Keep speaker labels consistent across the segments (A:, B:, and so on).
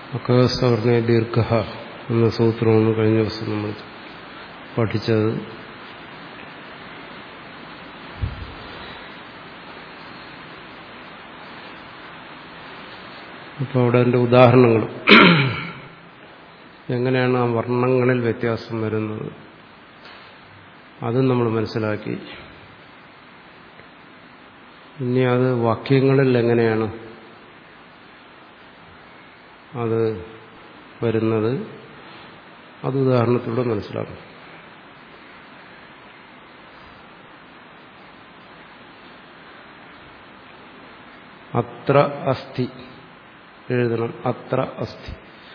A: അക്കസ്വർണ ദീർഘ എന്ന സൂത്രമാണ് കഴിഞ്ഞ ദിവസം നമ്മൾ പഠിച്ചത് അപ്പോൾ അവിടെ എൻ്റെ ഉദാഹരണങ്ങൾ എങ്ങനെയാണ് ആ വർണ്ണങ്ങളിൽ വ്യത്യാസം വരുന്നത് അതും നമ്മൾ മനസ്സിലാക്കി ഇനി അത് വാക്യങ്ങളിൽ എങ്ങനെയാണ് അത് വരുന്നത് അത് ഉദാഹരണത്തിലൂടെ മനസ്സിലാക്കും അത്ര അസ്ഥി എഴുതണം അത്ര അസ്ഥി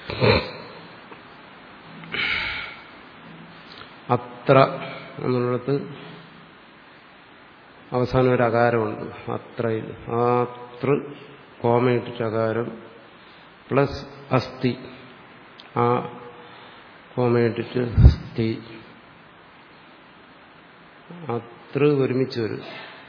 A: അത്ര എന്നുള്ളത് അവസാനം ഒരു അകാരമുണ്ട് അത്രയിൽ ആ തൃ കോമയിട്ടിട്ട് അകാരം പ്ലസ് അസ്ഥി ആ കോമയിട്ടിട്ട് സ്ഥി അത്ര ഒരുമിച്ച് വരും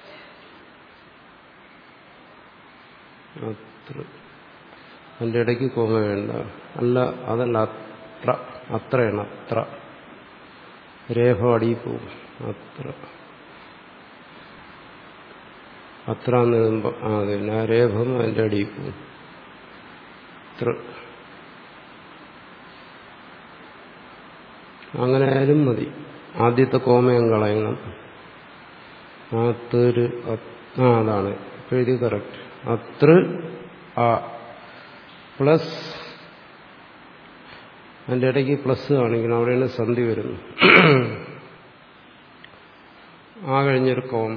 A: അത്ര അതിൻ്റെ ഇടയ്ക്ക് കോമ വേണ്ട അല്ല അതല്ല അത്ര അത്രയാണ് അത്ര രേഖ അടിയിൽ പോവും അത്ര അത്ര എന്ന് എഴുതുമ്പോൾ ആ അതെ ആ രേഖം അതിൻ്റെ അടിയിൽ പോവും അത്ര അങ്ങനെ ആയാലും മതി ആദ്യത്തെ കോമയം കളയണം ആ തേര് ആ അതാണ് എഴുതി കറക്റ്റ് അത്ര ആ പ്ലസ് അതിൻ്റെ ഇടയ്ക്ക് പ്ലസ് കാണിക്കണം അവിടെയാണ് സന്ധി വരുന്നത് ആ കഴിഞ്ഞൊരു കോമ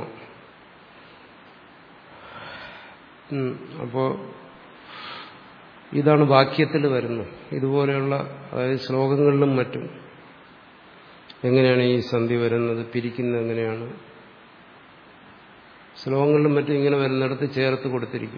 A: അപ്പോൾ ഇതാണ് വാക്യത്തിൽ വരുന്നത് ഇതുപോലെയുള്ള അതായത് ശ്ലോകങ്ങളിലും മറ്റും എങ്ങനെയാണ് ഈ സന്ധി വരുന്നത് പിരിക്കുന്നത് എങ്ങനെയാണ് ശ്ലോകങ്ങളിലും മറ്റും ഇങ്ങനെ വരുന്നിടത്ത് ചേർത്ത് കൊടുത്തിരിക്കും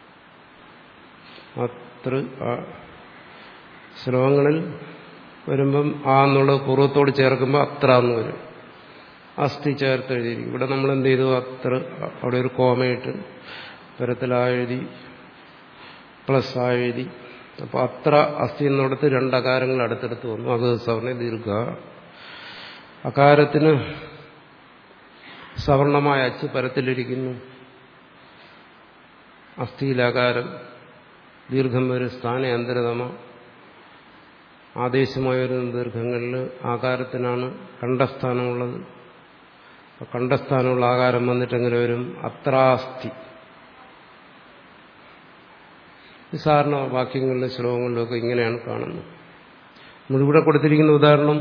A: അത്ര ശ്ലോകങ്ങളിൽ വരുമ്പം ആ എന്നുള്ളത് പൂർവ്വത്തോട് ചേർക്കുമ്പോൾ അത്ര എന്ന് വരും അസ്ഥി ചേർത്ത് എഴുതിയിരിക്കും ഇവിടെ നമ്മൾ എന്ത് ചെയ്തു അത്ര അവിടെ ഒരു കോമയിട്ട് പരത്തിലാ എഴുതി പ്ലസ് ആ എഴുതി അപ്പോൾ അത്ര അസ്ഥി എന്നിടത്ത് രണ്ട് അകാരങ്ങൾ അടുത്തടുത്ത് വന്നു അത് സവർണ ദീർഘ അകാരത്തിന് സവർണമായ അച്ച് പരത്തിലിരിക്കുന്നു അസ്ഥിയിലകാരം ദീർഘം വരും സ്ഥാന അന്തരതമ ആദേശമായ വരുന്ന ദീർഘങ്ങളിൽ ആകാരത്തിനാണ് കണ്ഠസ്ഥാനമുള്ളത് കണ്ഠസ്ഥാനമുള്ള ആകാരം വന്നിട്ട് എങ്ങനെ വരും അത്രാസ്ഥി സാധാരണ വാക്യങ്ങളിലും ശ്ലോകങ്ങളിലും ഒക്കെ ഇങ്ങനെയാണ് കാണുന്നത് നമ്മളിവിടെ കൊടുത്തിരിക്കുന്ന ഉദാഹരണം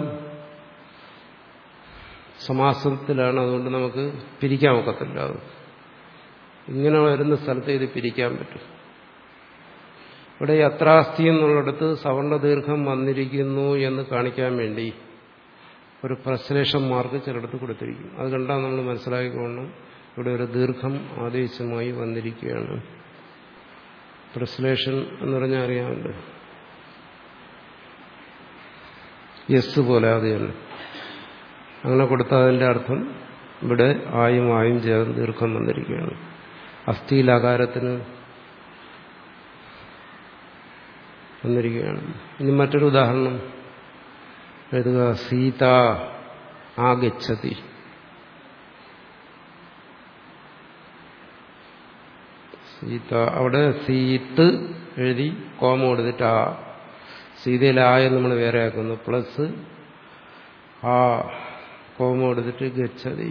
A: സമാസത്തിലാണ് അതുകൊണ്ട് നമുക്ക് പിരിക്കാൻ ഒക്കത്തില്ല അത് ഇങ്ങനെ വരുന്ന സ്ഥലത്ത് ഇത് പിരിക്കാൻ പറ്റും ഇവിടെ ഈ അത്രാസ്ഥി എന്നുള്ളിടത്ത് സവർണ ദീർഘം വന്നിരിക്കുന്നു എന്ന് കാണിക്കാൻ വേണ്ടി ഒരു പ്രശ്ലേഷൻ മാർക്ക് ചിലടത്ത് കൊടുത്തിരിക്കും അത് കണ്ടാൽ നമ്മൾ മനസ്സിലാക്കിക്കൊള്ളണം ഇവിടെ ഒരു ദീർഘം ആദേശമായി വന്നിരിക്കുകയാണ് പ്രശ്ലേഷൻ എന്ന് പറഞ്ഞാൽ അറിയാമല്ലോ യെസ് പോലെ അത് തന്നെ അങ്ങനെ കൊടുത്താൽ അതിന്റെ അർത്ഥം ഇവിടെ ആയും ആയും ചേർന്ന് ദീർഘം വന്നിരിക്കുകയാണ് അസ്ഥിയിലാകാരത്തിന് വന്നിരിക്കുകയാണ് ഇനി മറ്റൊരു ഉദാഹരണം എഴുതുക സീത ആഗച്ഛതി സീത അവിടെ സീത്ത് എഴുതി കോമ കൊടുത്തിട്ട് ആ സീതയിലെ ആയ നമ്മൾ വേറെ ആക്കുന്നു പ്ലസ് ആ കോമ കൊടുത്തിട്ട് ഗച്ഛതി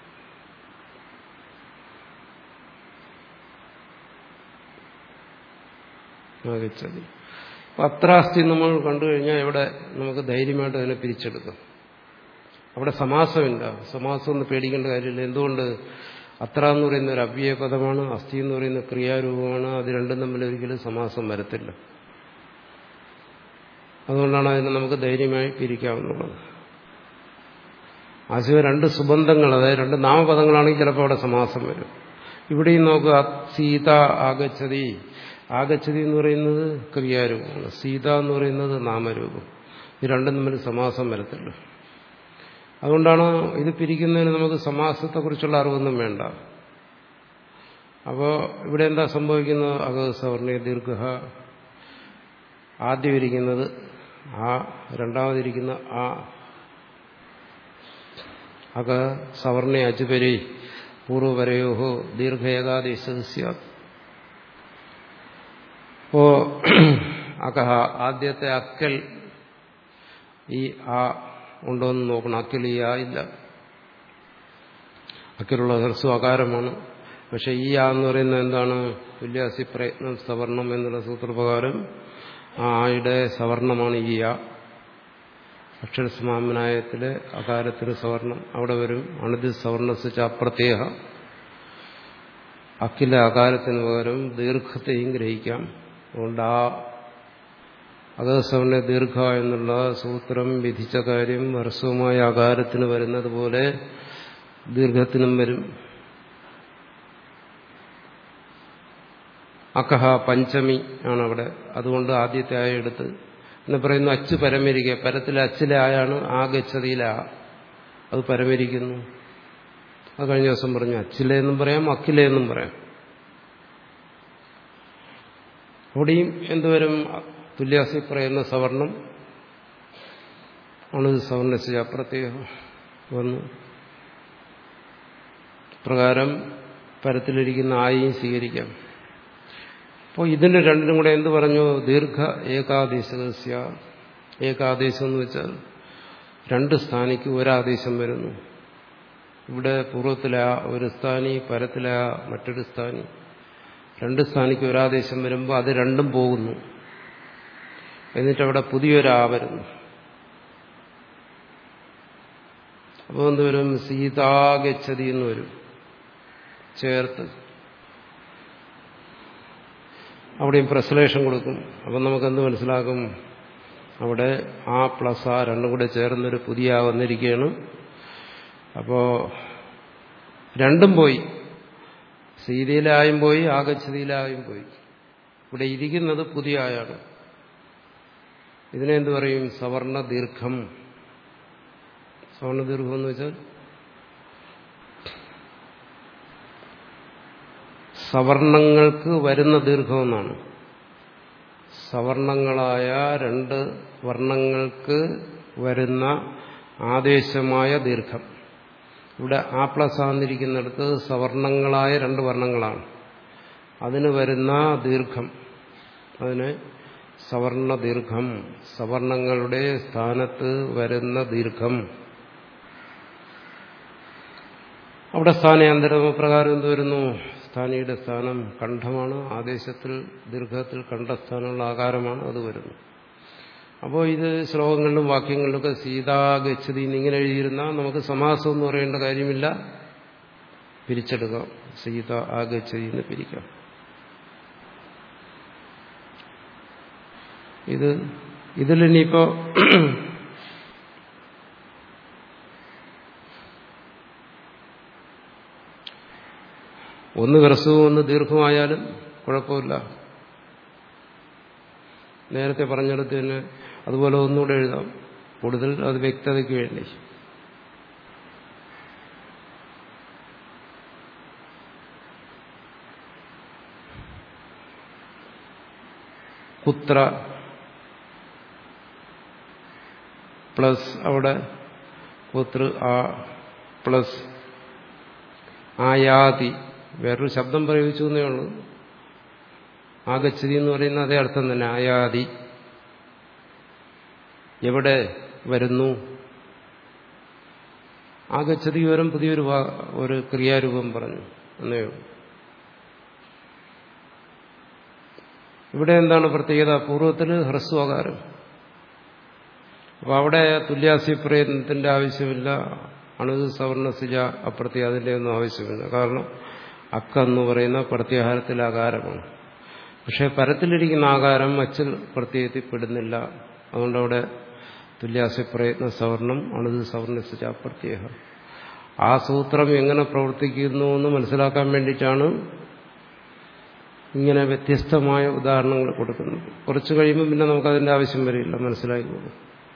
A: ഗച്ഛതി അത്രാസ്തി നമ്മൾ കണ്ടു കഴിഞ്ഞാൽ ഇവിടെ നമുക്ക് ധൈര്യമായിട്ട് അതിനെ പിരിച്ചെടുക്കാം അവിടെ സമാസമില്ല സമാസം ഒന്ന് പേടിക്കേണ്ട കാര്യമില്ല എന്തുകൊണ്ട് അത്ര എന്ന് പറയുന്ന ഒരു അവ്യയ പദമാണ് അസ്ഥി എന്ന് പറയുന്ന ക്രിയാരൂപമാണ് അത് രണ്ടും തമ്മിൽ ഒരിക്കലും സമാസം വരത്തില്ല അതുകൊണ്ടാണ് അതിനെ നമുക്ക് ധൈര്യമായി പിരിക്കാവുന്നുള്ളത് ആശയം രണ്ട് സുബന്ധങ്ങൾ അതായത് രണ്ട് നാമപദങ്ങളാണെങ്കിൽ ചിലപ്പോൾ അവിടെ സമാസം വരും ഇവിടെയും നോക്കുക സീത ആഗച്ഛതി ആഗച്ഛതി എന്ന് പറയുന്നത് ക്രിയാരൂപമാണ് സീത എന്ന് പറയുന്നത് നാമരൂപം ഇത് രണ്ടും തമ്മിൽ സമാസം വരത്തില്ല അതുകൊണ്ടാണ് ഇത് പിരിക്കുന്നതിന് നമുക്ക് സമാസത്തെക്കുറിച്ചുള്ള അറിവൊന്നും വേണ്ട അപ്പോൾ ഇവിടെ എന്താ സംഭവിക്കുന്നത് അഗസവർണ ദീർഘ ആദ്യം ഇരിക്കുന്നത് ആ രണ്ടാമതിരിക്കുന്ന ആ അക സവർണ അജുപരി പൂർവപരയോഹോ ദീർഘ ഏകാദേശ അപ്പോ അകഹ ആദ്യത്തെ അക്കൽ ഈ ആ ഉണ്ടോയെന്ന് നോക്കണം അക്കൽ ഈ ആ ഇല്ല അക്കലുള്ള ഹ്രസ്വ അകാരമാണ് പക്ഷെ ഈ ആ എന്ന് പറയുന്നത് എന്താണ് തുല്യാസി പ്രയത്നം സവർണം എന്നുള്ള സൂത്രപ്രകാരം ആ ആയുടെ സവർണമാണ് ഈ ആ അക്ഷരസമാമനായത്തിലെ അകാരത്തിന് സവർണം അവിടെ വരും അണുതി സവർണസിച്ച അപ്രത്യേക അഖില അകാരത്തിന് പകരം ദീർഘത്തെയും ഗ്രഹിക്കാം അതുകൊണ്ട് ആ അകസവർണ ദീർഘ എന്നുള്ള സൂത്രം വിധിച്ച കാര്യം ഹ്രസ്വമായ അകാരത്തിന് വരുന്നത് പോലെ ദീർഘത്തിനും വരും അക്കഹ പഞ്ചമി ആണ് അവിടെ അതുകൊണ്ട് ആദ്യത്തെ ആയ എടുത്ത് എന്ന് പറയുന്നു അച്ച് പരമരിക്കുക പരത്തിലെ അച്ചിലെ ആയാണ് ആ ഗച്ഛതയിലെ ആ അത് പരമരിക്കുന്നു അത് കഴിഞ്ഞ ദിവസം പറഞ്ഞു അച്ചിലെ എന്നും പറയാം അക്കിലെ എന്നും പറയാം അവിടെയും എന്തുവരും തുല്യാസി പറയുന്ന സവർണം ആണ് സവർണസ് പ്രത്യേകം വന്നു പ്രകാരം പരത്തിലിരിക്കുന്ന ആയും സ്വീകരിക്കാം അപ്പോൾ ഇതിന് രണ്ടിനും കൂടെ എന്ത് പറഞ്ഞു ദീർഘ ഏകാദേശസ്യ ഏകാദേശം എന്ന് വെച്ചാൽ രണ്ട് സ്ഥാനിക്ക് ഒരാദേശം വരുന്നു ഇവിടെ പൂർവ്വത്തിലെ ഒരു സ്ഥാനി പരത്തിലെ മറ്റൊരു സ്ഥാനി രണ്ട് സ്ഥാനിക്ക് ഒരാദേശം വരുമ്പോൾ അത് രണ്ടും പോകുന്നു എന്നിട്ട് അവിടെ പുതിയൊരാ വരുന്നു അപ്പോൾ എന്ത് വരും സീതാഗച്ഛതി എന്ന് വരും ചേർത്ത് അവിടെയും പ്രസലേഷൻ കൊടുക്കും അപ്പം നമുക്കെന്ത് മനസ്സിലാക്കും അവിടെ ആ പ്ലസ് ആ രണ്ടും കൂടെ ചേർന്നൊരു പുതിയ വന്നിരിക്കുകയാണ് അപ്പോൾ രണ്ടും പോയി സീതയിലായും പോയി ആഗച്ഛതിയിലായും പോയി ഇവിടെ ഇരിക്കുന്നത് പുതിയ ആയാണ് ഇതിനെന്ത് പറയും സവർണ ദീർഘം സവർണ ദീർഘം എന്ന് വെച്ചാൽ സവർണങ്ങൾക്ക് വരുന്ന ദീർഘം എന്നാണ് സവർണങ്ങളായ രണ്ട് വർണ്ണങ്ങൾക്ക് വരുന്ന ആദേശമായ ദീർഘം ഇവിടെ ആ പ്ലസ് ആന്നിരിക്കുന്നിടത്ത് സവർണങ്ങളായ രണ്ട് വർണ്ണങ്ങളാണ് അതിന് വരുന്ന ദീർഘം അതിന് സവർണ ദീർഘം സവർണങ്ങളുടെ സ്ഥാനത്ത് വരുന്ന ദീർഘം അവിടെ സ്ഥാനാന്തരമ പ്രകാരം എന്ത് വരുന്നു സ്ഥാനിയുടെ സ്ഥാനം കണ്ഠമാണ് ആദേശത്തിൽ ദീർഘത്തിൽ കണ്ഠസ്ഥാനമുള്ള ആകാരമാണ് അത് വരുന്നു അപ്പോൾ ഇത് ശ്ലോകങ്ങളിലും വാക്യങ്ങളിലൊക്കെ സീതാ ഗച്ഛതി എന്നിങ്ങനെ എഴുതിയിരുന്നാൽ നമുക്ക് സമാസം എന്ന് പറയേണ്ട കാര്യമില്ല പിരിച്ചെടുക്കാം സീത ആ ഗച്ഛതി എന്ന് പിരിക്കാം ഇത് ഇതിലിനിയിപ്പോ ഒന്ന് ഹ്രസ്വവും ഒന്ന് ദീർഘമായാലും കുഴപ്പമില്ല നേരത്തെ പറഞ്ഞെടുത്ത് തന്നെ അതുപോലെ ഒന്നുകൂടെ എഴുതാം കൂടുതൽ അത് വ്യക്തതയ്ക്ക് വേണ്ടി കുത്ര പ്ലസ് അവിടെ കുത്ര ആ പ്ലസ് ആയാതി വേറൊരു ശബ്ദം പ്രയോഗിച്ചു എന്നേ ഉള്ളൂ ആഗച്ഛതി എന്ന് പറയുന്ന അതേ അർത്ഥം തന്നെ ആയാതി എവിടെ വരുന്നു ആഗച്ഛതി വരും പുതിയൊരു ഒരു ക്രിയാരൂപം പറഞ്ഞു എന്നേ ഉള്ളൂ ഇവിടെ എന്താണ് പ്രത്യേകത പൂർവ്വത്തിൽ ഹ്രസ്വകാരം അപ്പൊ അവിടെ തുല്യാസി പ്രയത്നത്തിന്റെ ആവശ്യമില്ല അണുത് സവർണസിജ അപ്രത്യ അതിന്റെ ഒന്നും ആവശ്യമില്ല കാരണം അക്ക എന്ന് പറയുന്ന പ്രത്യാഹാരത്തിലെ ആകാരമാണ് പക്ഷെ പരത്തിലിരിക്കുന്ന ആകാരം അച്ചിൽ പ്രത്യയത്തിൽ പെടുന്നില്ല അതുകൊണ്ട് അവിടെ തുല്യാസി പ്രയത്ന സവർണം അണുത് സവർണസിജ അപ്രത്യേക ആ സൂത്രം എങ്ങനെ പ്രവർത്തിക്കുന്നു എന്ന് മനസ്സിലാക്കാൻ വേണ്ടിയിട്ടാണ് ഇങ്ങനെ വ്യത്യസ്തമായ ഉദാഹരണങ്ങൾ കൊടുക്കുന്നത് കുറച്ച് കഴിയുമ്പോൾ പിന്നെ നമുക്കതിന്റെ ആവശ്യം വരില്ല മനസ്സിലായിക്കോളും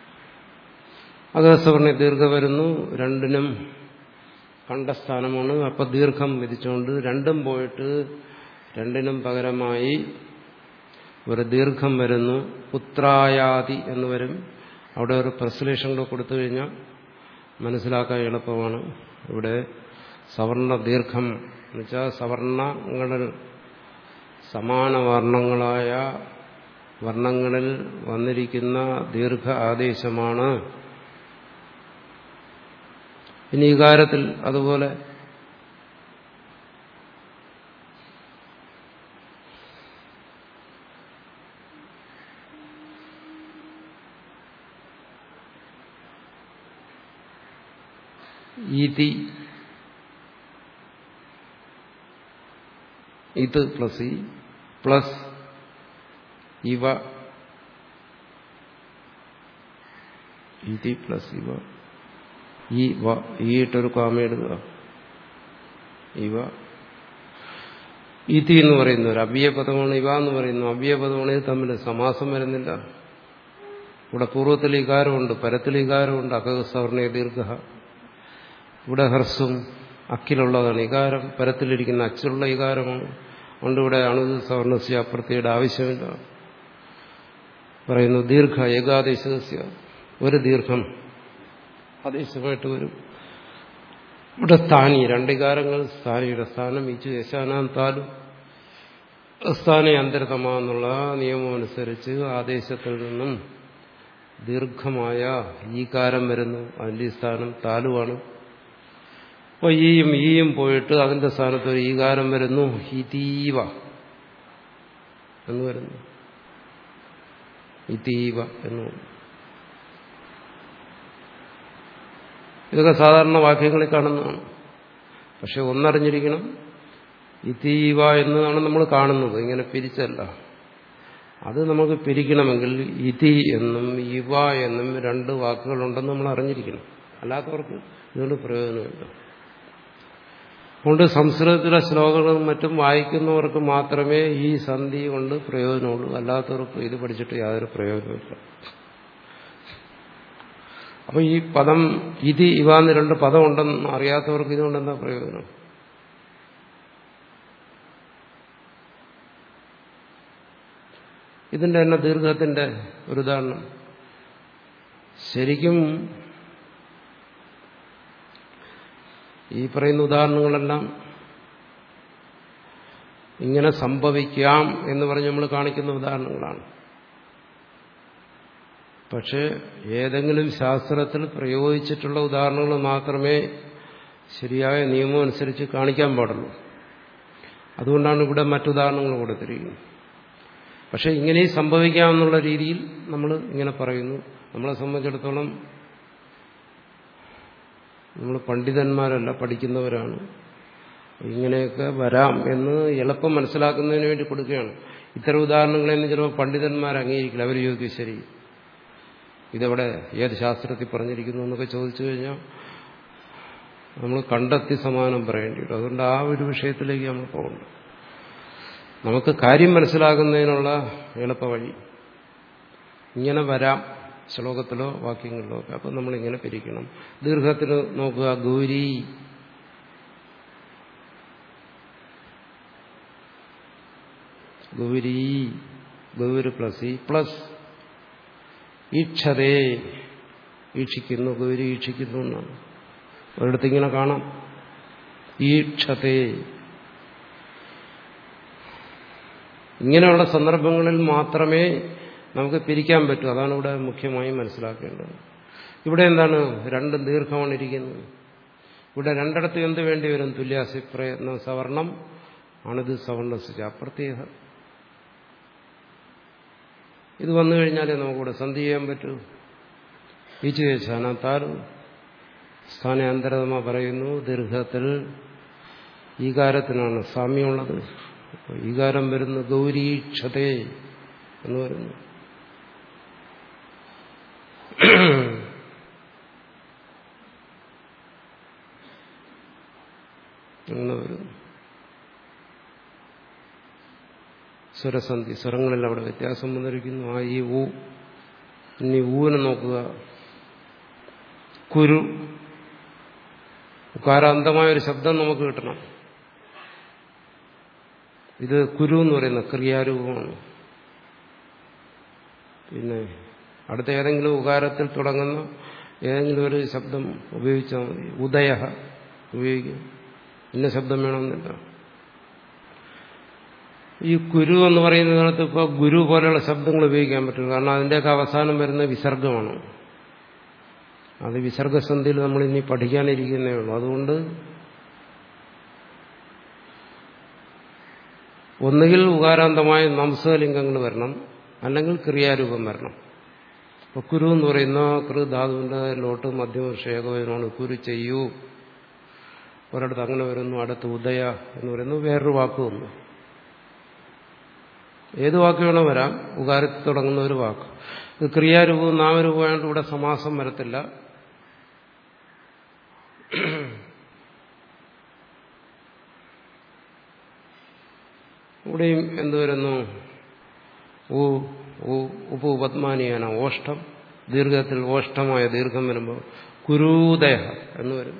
A: അകസവർണ ദീർഘ വരുന്നു രണ്ടിനും കണ്ടസ്ഥാനമാണ് അപ്പൊ ദീർഘം വിധിച്ചുകൊണ്ട് രണ്ടും പോയിട്ട് രണ്ടിനും പകരമായി ഒരു ദീർഘം വരുന്നു പുത്രായാതി എന്ന് വരും അവിടെ ഒരു പ്രസലേഷൻ കൂടെ കൊടുത്തു കഴിഞ്ഞാൽ മനസ്സിലാക്കാൻ എളുപ്പമാണ് ഇവിടെ സവർണ ദീർഘം എന്നുവെച്ചാൽ സവർണങ്ങളിൽ സമാന വർണ്ണങ്ങളായ വർണ്ണങ്ങളിൽ വന്നിരിക്കുന്ന ദീർഘ ആദേശമാണ് ഇനി ഈ കാര്യത്തിൽ അതുപോലെ ഇതി ഇത് പ്ലസ് ഇ പ്ലസ് ഇവ ഇതി പ്ലസ് ഇവ ഈ വ ഈട്ടൊരു കാമയിടുക ഇവ ഇതി എന്ന് പറയുന്ന ഒരു അവ്യപദമാണ് ഇവ എന്ന് പറയുന്നു അവ്യപദമാണ് ഇത് തമ്മിൽ സമാസം വരുന്നില്ല ഇവിടെ പൂർവ്വത്തിൽ ഇകാരമുണ്ട് പരത്തിൽ ഇകാരമുണ്ട് അകസവർണ ദീർഘ ഇവിടെ ഹർസും അക്കിലുള്ളതാണ് ഇകാരം പരത്തിലിരിക്കുന്ന അച്ചിലുള്ള ഇകാരമാണ് അതുകൊണ്ട് ഇവിടെ അണുത് സവർണസ്യ അപ്രത്യയുടെ ആവശ്യമില്ല പറയുന്നു ദീർഘ ഏകാദേശസ്യ ഒരു ദീർഘം ആദേശമായിട്ട് വരും ഇവിടെ സ്ഥാനി രണ്ട് കാരങ്ങൾ സ്ഥാനിയുടെ സ്ഥാനം ഇച്ചു യശാനാം താലു സ്ഥാനെ അന്തരതമ എന്നുള്ള നിയമം അനുസരിച്ച് ആദേശത്തിൽ നിന്നും ദീർഘമായ ഈ കാരം വരുന്നു അതിന്റെ സ്ഥാനം താലുവാണ് അപ്പോൾ ഈയും ഈയും പോയിട്ട് അതിന്റെ സ്ഥാനത്ത് ഒരു ഈകാരം വരുന്നു ഹിതീവ എന്ന് വരുന്നു ഇതീവ എന്ന് ഇതൊക്കെ സാധാരണ വാക്യങ്ങളിൽ കാണുന്നതാണ് പക്ഷെ ഒന്നറിഞ്ഞിരിക്കണം ഇതീവ എന്നതാണ് നമ്മൾ കാണുന്നത് ഇങ്ങനെ പിരിച്ചല്ല അത് നമുക്ക് പിരിക്കണമെങ്കിൽ ഇതി എന്നും ഇവ എന്നും രണ്ട് വാക്കുകളുണ്ടെന്ന് നമ്മൾ അറിഞ്ഞിരിക്കണം അല്ലാത്തവർക്ക് ഇതുകൊണ്ട് പ്രയോജനമില്ല അതുകൊണ്ട് സംസ്കൃതത്തിലെ ശ്ലോകങ്ങളും മറ്റും വായിക്കുന്നവർക്ക് മാത്രമേ ഈ സന്ധി കൊണ്ട് പ്രയോജനമുള്ളൂ അല്ലാത്തവർക്ക് ഇത് പഠിച്ചിട്ട് യാതൊരു പ്രയോജനമില്ല അപ്പൊ ഈ പദം ഇതി ഇവാന്ന് രണ്ട് പദം ഉണ്ടെന്ന് അറിയാത്തവർക്ക് ഇതുകൊണ്ട് എന്താ പ്രയോജനം ഇതിന്റെ തന്നെ ദീർഘത്തിന്റെ ഒരു ഉദാഹരണം ശരിക്കും ഈ പറയുന്ന ഉദാഹരണങ്ങളെല്ലാം ഇങ്ങനെ സംഭവിക്കാം എന്ന് പറഞ്ഞ് നമ്മൾ കാണിക്കുന്ന ഉദാഹരണങ്ങളാണ് പക്ഷേ ഏതെങ്കിലും ശാസ്ത്രത്തിൽ പ്രയോഗിച്ചിട്ടുള്ള ഉദാഹരണങ്ങൾ മാത്രമേ ശരിയായ നിയമം അനുസരിച്ച് കാണിക്കാൻ പാടുള്ളൂ അതുകൊണ്ടാണ് ഇവിടെ മറ്റുദാഹരണങ്ങൾ കൊടുത്തിരിക്കുന്നത് പക്ഷെ ഇങ്ങനെ സംഭവിക്കാമെന്നുള്ള രീതിയിൽ നമ്മൾ ഇങ്ങനെ പറയുന്നു നമ്മളെ സംബന്ധിച്ചിടത്തോളം നമ്മൾ പണ്ഡിതന്മാരല്ല പഠിക്കുന്നവരാണ് ഇങ്ങനെയൊക്കെ വരാം എന്ന് എളുപ്പം മനസ്സിലാക്കുന്നതിന് വേണ്ടി കൊടുക്കുകയാണ് ഇത്തരം ഉദാഹരണങ്ങളെന്ന് ചിലപ്പോൾ പണ്ഡിതന്മാർ അംഗീകരിക്കില്ല അവർ ചോദിക്കും ശരി ഇതെവിടെ ഏത് ശാസ്ത്രത്തിൽ പറഞ്ഞിരിക്കുന്നു എന്നൊക്കെ ചോദിച്ചു കഴിഞ്ഞാൽ നമ്മൾ കണ്ടെത്തി സമാനം പറയേണ്ടി വരും അതുകൊണ്ട് ആ ഒരു വിഷയത്തിലേക്ക് നമ്മൾ പോകുന്നു നമുക്ക് കാര്യം മനസ്സിലാക്കുന്നതിനുള്ള എളുപ്പ വഴി ഇങ്ങനെ വരാം ശ്ലോകത്തിലോ വാക്യങ്ങളിലോ ഒക്കെ അപ്പം നമ്മളിങ്ങനെ പിരിക്കണം ദീർഘത്തിൽ നോക്കുക ഗൗരി ഗൗരി ഗൗര് പ്ലസ് ഇ പ്ലസ് ഈക്ഷതേ ഈക്ഷിക്കുന്നു ഗൗരി ഈക്ഷിക്കുന്നു എന്നാണ് ഒരിടത്ത് ഇങ്ങനെ കാണാം ഈക്ഷതേ ഇങ്ങനെയുള്ള സന്ദർഭങ്ങളിൽ മാത്രമേ നമുക്ക് പിരിക്കാൻ പറ്റൂ അതാണ് ഇവിടെ മുഖ്യമായും മനസ്സിലാക്കേണ്ടത് ഇവിടെ എന്താണ് രണ്ട് ദീർഘമാണ് ഇരിക്കുന്നത് ഇവിടെ രണ്ടിടത്ത് എന്ത് വേണ്ടി വരും തുല്യാസി പ്രയത്നം സവർണം ആണിത് സവർണസിച്ച അപ്രത്യേക ഇത് വന്നു കഴിഞ്ഞാലേ നമുക്കിവിടെ സന്ധി ചെയ്യാൻ പറ്റൂ ഈച്ചുചാനത്താൽ സ്ഥാനാന്തരതമ പറയുന്നു ദീർഘത്തിൽ ഈകാരത്തിനാണ് സാമ്യമുള്ളത് ഈകാരം വരുന്നു ഗൗരീക്ഷതേ എന്ന് പറയുന്നു അങ്ങനെ വരുന്നു സ്വരസന്ധി സ്വരങ്ങളിൽ അവിടെ വ്യത്യാസം വന്നിരിക്കുന്നു ആ ഈ ഊ ഇനി ഊവിനെ നോക്കുക കുരു ഉകാരാന്തമായ ഒരു ശബ്ദം നമുക്ക് കിട്ടണം ഇത് കുരു എന്ന് പറയുന്ന ക്രിയാരൂപമാണ് പിന്നെ അടുത്ത ഏതെങ്കിലും ഉകാരത്തിൽ തുടങ്ങുന്ന ഏതെങ്കിലും ഒരു ശബ്ദം ഉപയോഗിച്ചാൽ മതി ഉദയ ഉപയോഗിക്കും ഇന്ന ശബ്ദം വേണമെന്നില്ല ഈ കുരു എന്ന് പറയുന്നിടത്ത് ഇപ്പോൾ ഗുരു പോലെയുള്ള ശബ്ദങ്ങൾ ഉപയോഗിക്കാൻ പറ്റില്ല കാരണം അതിൻ്റെയൊക്കെ അവസാനം വരുന്ന വിസർഗമാണ് അത് വിസർഗസന്ധിയിൽ നമ്മൾ ഇനി പഠിക്കാനിരിക്കുന്നേ ഉള്ളൂ അതുകൊണ്ട് ഒന്നുകിൽ ഉകാരാന്തമായ നംസലിംഗങ്ങൾ വരണം അല്ലെങ്കിൽ ക്രിയാരൂപം വരണം ഇപ്പൊ കുരു എന്ന് പറയുന്ന കൃ ധാതുവിന്റെ ലോട്ട് മധ്യമഷേകവനാണ് കുരു ചെയ്യൂ ഒരിടത്ത് അങ്ങനെ വരുന്നു അടുത്ത് ഉദയ എന്ന് പറയുന്നു വേറൊരു വാക്ക് വന്നു ഏത് വാക്ക് വേണോ വരാം ഉകാരത്തിൽ തുടങ്ങുന്ന ഒരു വാക്ക് ഇത് ക്രിയാരൂപവും നാമരൂപമായിട്ട് ഇവിടെ സമാസം വരത്തില്ല ഇവിടെയും എന്ത് വരുന്നു ഊ ഊ ഉപ്പ് ഉപത്മാനിയാണ് ഓഷ്ടം ദീർഘത്തിൽ ഓഷ്ടമായ ദീർഘം വരുമ്പോൾ കുരൂദയ എന്ന് വരും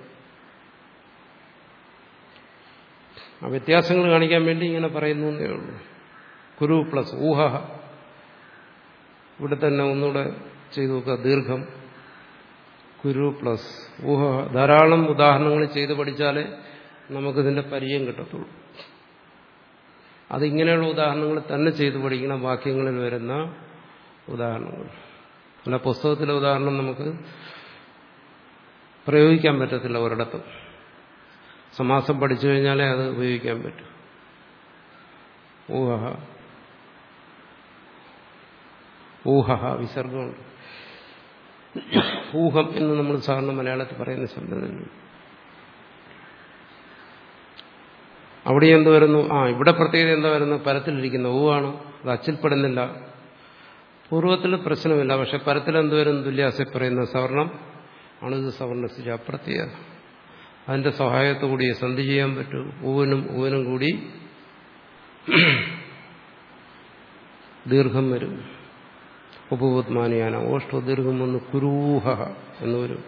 A: ആ വ്യത്യാസങ്ങൾ കാണിക്കാൻ വേണ്ടി ഇങ്ങനെ പറയുന്നു എന്നേ ഉള്ളൂ കുരു പ്ലസ് ഊഹ ഇവിടെ തന്നെ ഒന്നുകൂടെ ചെയ്തു നോക്കുക ദീർഘം കുരു പ്ലസ് ഊഹ ധാരാളം ഉദാഹരണങ്ങൾ ചെയ്ത് പഠിച്ചാലേ നമുക്കിതിന്റെ പരിചയം കിട്ടത്തുള്ളൂ അതിങ്ങനെയുള്ള ഉദാഹരണങ്ങൾ തന്നെ ചെയ്തു പഠിക്കണം വാക്യങ്ങളിൽ വരുന്ന ഉദാഹരണങ്ങൾ അല്ല പുസ്തകത്തിലെ ഉദാഹരണം നമുക്ക് പ്രയോഗിക്കാൻ പറ്റത്തില്ല ഒരിടത്തും സമാസം പഠിച്ചു കഴിഞ്ഞാലേ അത് ഉപയോഗിക്കാൻ പറ്റൂ ഊഹ ഊഹ വിസർഗമുണ്ട് ഊഹം എന്ന് നമ്മൾ സാധാരണ മലയാളത്തിൽ പറയുന്ന ശബ്ദം തന്നെ അവിടെ എന്ത് വരുന്നു ആ ഇവിടെ പ്രത്യേകത എന്താ വരുന്നത് പരത്തിലിരിക്കുന്ന ഊവാണ് അത് അച്ചിൽപ്പെടുന്നില്ല പൂർവ്വത്തിൽ പ്രശ്നമില്ല പക്ഷെ പരത്തിൽ എന്ത് വരുന്നു തുല്യാസെ പറയുന്ന സവർണം അണുത് സവർണസ്ഥിതി അപ്രത്യേക അതിന്റെ സഹായത്തോടുകൂടി സന്ധി ചെയ്യാൻ പറ്റൂ ഊവനും ഊവനും കൂടി ദീർഘം വരും ഉപപത്മാനിയാന ഓഷ്ട ദീർഘം വന്ന് കുരൂഹ എന്ന് വരും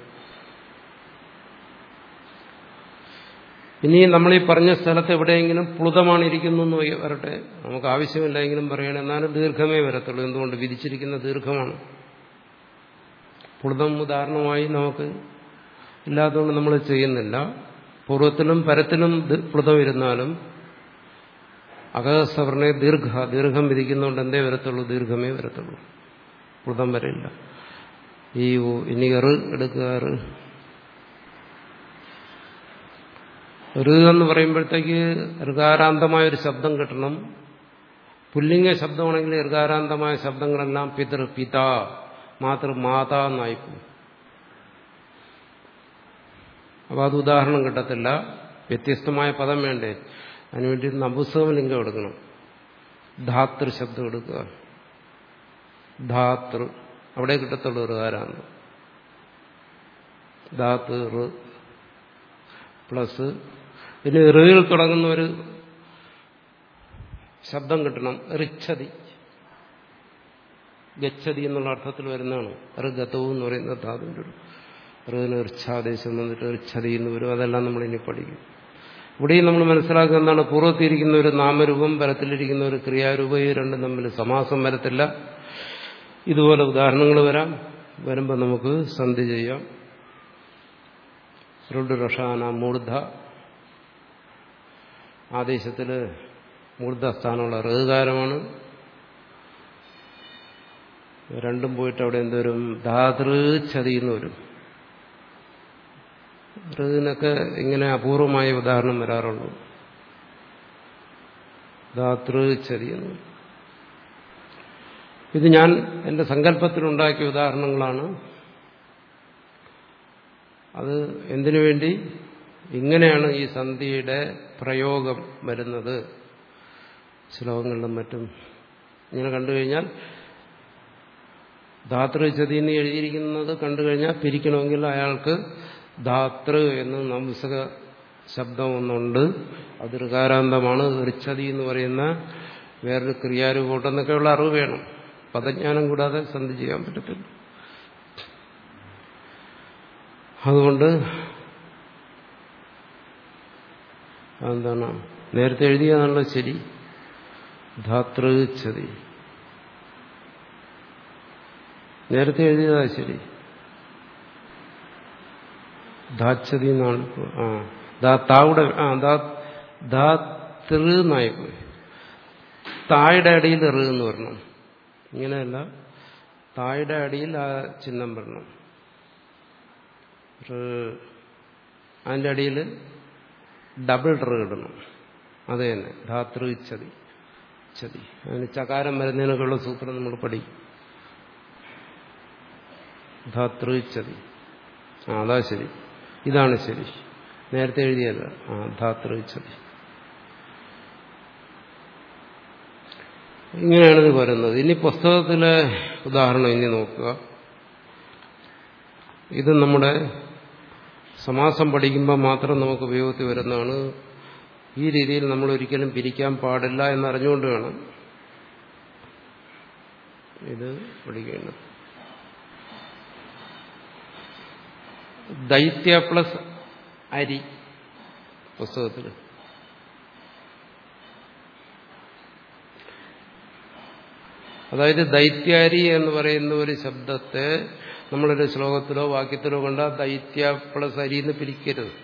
A: ഇനി നമ്മൾ ഈ പറഞ്ഞ സ്ഥലത്ത് എവിടെയെങ്കിലും പ്ലുതമാണ് ഇരിക്കുന്നു വരട്ടെ നമുക്ക് ആവശ്യമില്ലെങ്കിലും പറയണം എന്നാലും ദീർഘമേ വരത്തുള്ളൂ എന്തുകൊണ്ട് വിധിച്ചിരിക്കുന്ന ദീർഘമാണ് പ്ലുതം ഉദാഹരണമായി നമുക്ക് ഇല്ലാത്തതുകൊണ്ട് നമ്മൾ ചെയ്യുന്നില്ല പൂർവ്വത്തിലും പരത്തിലും പ്ലുതം ഇരുന്നാലും അകസവർണെ ദീർഘ ദീർഘം വിധിക്കുന്നതുകൊണ്ട് എന്തേ വരത്തുള്ളൂ ദീർഘമേ വരത്തുള്ളൂ പ്ലുതം വരില്ല ഈ ഇനി എറ് എടുക്കുക എറ് ഋ എന്ന് പറയുമ്പോഴത്തേക്ക് ഋകാരാന്തമായ ഒരു ശബ്ദം കിട്ടണം പുല്ലിംഗ ശബ്ദമാണെങ്കിൽ ഋകാരാന്തമായ ശബ്ദങ്ങളെല്ലാം പിതൃ പിത മാതൃ മാത എന്നായിപ്പോ അപ്പൊ അത് ഉദാഹരണം കിട്ടത്തില്ല വ്യത്യസ്തമായ പദം വേണ്ടേ അതിനുവേണ്ടി നപുസ്തകം ലിംഗം എടുക്കണം ധാതൃ ശബ്ദം എടുക്കുക ധാതൃ അവിടെ കിട്ടത്തുള്ളൂ ഋകാരാന്തം ധാത്ത് ഋ പ്ലസ് പിന്നെ ഋയിൽ തുടങ്ങുന്ന ഒരു ശബ്ദം കിട്ടണം റിച്ഛതി ഗച്ഛതി എന്നുള്ള അർത്ഥത്തിൽ വരുന്നതാണ് ഋഗതവും എന്ന് പറയുന്ന ധാതുവിൻ്റെ ഋന് ഋച്ഛാദേശം വന്നിട്ട് ഋച്ഛതി എന്ന് വരും അതെല്ലാം നമ്മൾ ഇനി പഠിക്കും ഇവിടെയും നമ്മൾ മനസ്സിലാക്കുക എന്താണ് പൂർവ്വത്തിരിക്കുന്ന ഒരു നാമരൂപം പരത്തിലിരിക്കുന്ന ഒരു ക്രിയാരൂപം ഈ രണ്ടും തമ്മിൽ സമാസം വരത്തില്ല ഇതുപോലെ ഉദാഹരണങ്ങൾ വരാം വരുമ്പോൾ നമുക്ക് സന്ധി ചെയ്യാം രുഡുരഷാന മൂർധ ആദേശത്തില് മൂർധസ്ഥാനമുള്ള ഋകാരമാണ് രണ്ടും പോയിട്ട് അവിടെ എന്തോരും ധാതൃച്ഛതി എന്ന് വരും ഋതിനൊക്കെ ഇങ്ങനെ അപൂർവമായ ഉദാഹരണം വരാറുള്ളൂ ധാതൃച്ഛതി എന്ന് വരും ഇത് ഞാൻ എന്റെ സങ്കല്പത്തിലുണ്ടാക്കിയ ഉദാഹരണങ്ങളാണ് അത് എന്തിനു വേണ്ടി ഇങ്ങനെയാണ് ഈ സന്ധിയുടെ പ്രയോഗം വരുന്നത് ശ്ലോകങ്ങളിലും മറ്റും ഇങ്ങനെ കണ്ടു കഴിഞ്ഞാൽ ധാതൃചതി എന്ന് എഴുതിയിരിക്കുന്നത് കണ്ടു കഴിഞ്ഞാൽ പിരിക്കണമെങ്കിൽ അയാൾക്ക് ധാതൃ എന്ന് നംസക ശബ്ദം ഒന്നുണ്ട് അത് ഋകാരാന്തമാണ് ഋച്ഛതി എന്ന് പറയുന്ന വേറൊരു ക്രിയാരൂപമുണ്ടെന്നൊക്കെയുള്ള അറിവ് വേണം പദജ്ഞാനം കൂടാതെ സന്ധി ചെയ്യാൻ പറ്റത്തില്ല അതുകൊണ്ട് എന്താണ് നേരത്തെ എഴുതിയതാണല്ലോ ശരി ധാതൃച്ഛതി നേരത്തെ എഴുതിയതാ ശരി ധാച്ചതി എന്നാണ് ഇപ്പോൾ. ആ ദാ താവിടെ ആ ദാ ദാ തെറുന്നായിപ്പോയി തായുടെ അടിയിൽ എറു എന്ന് വരണം ഇങ്ങനെയല്ല തായുടെ അടിയിൽ ആ ചിഹ്നം വരണം റ്. അതിന്റെ അടിയിൽ ഡബിൾ റ് ഇടണം അത് തന്നെ ധാതൃ ചതി ചതി അതിന് ചകാരം വരുന്നതിനൊക്കെയുള്ള സൂത്രം നമ്മൾ പഠിക്കും ധാതൃ ചതി ആ അതാ ശരി ഇതാണ് ശരി നേരത്തെ എഴുതിയല്ല ആ ധാതൃ ചതി ഇങ്ങനെയാണ് ഇത് വരുന്നത് ഇനി പുസ്തകത്തിലെ ഉദാഹരണം ഇനി നോക്കുക ഇത് നമ്മുടെ സമാസം പഠിക്കുമ്പോൾ മാത്രം നമുക്ക് ഉപയോഗത്തിൽ വരുന്നതാണ് ഈ രീതിയിൽ നമ്മൾ ഒരിക്കലും പിരിക്കാൻ പാടില്ല എന്നറിഞ്ഞുകൊണ്ട് വേണം ഇത് പഠിക്കേണ്ടത് ദൈത്യ പ്ലസ് അരി പുസ്തകത്തിൽ അതായത് ദൈത്യാരി എന്ന് പറയുന്ന ഒരു ശബ്ദത്തെ നമ്മളൊരു ശ്ലോകത്തിലോ വാക്യത്തിലോ കണ്ട ദൈത്യ പ്ലസ് അരി എന്ന് പിരിക്കരുത്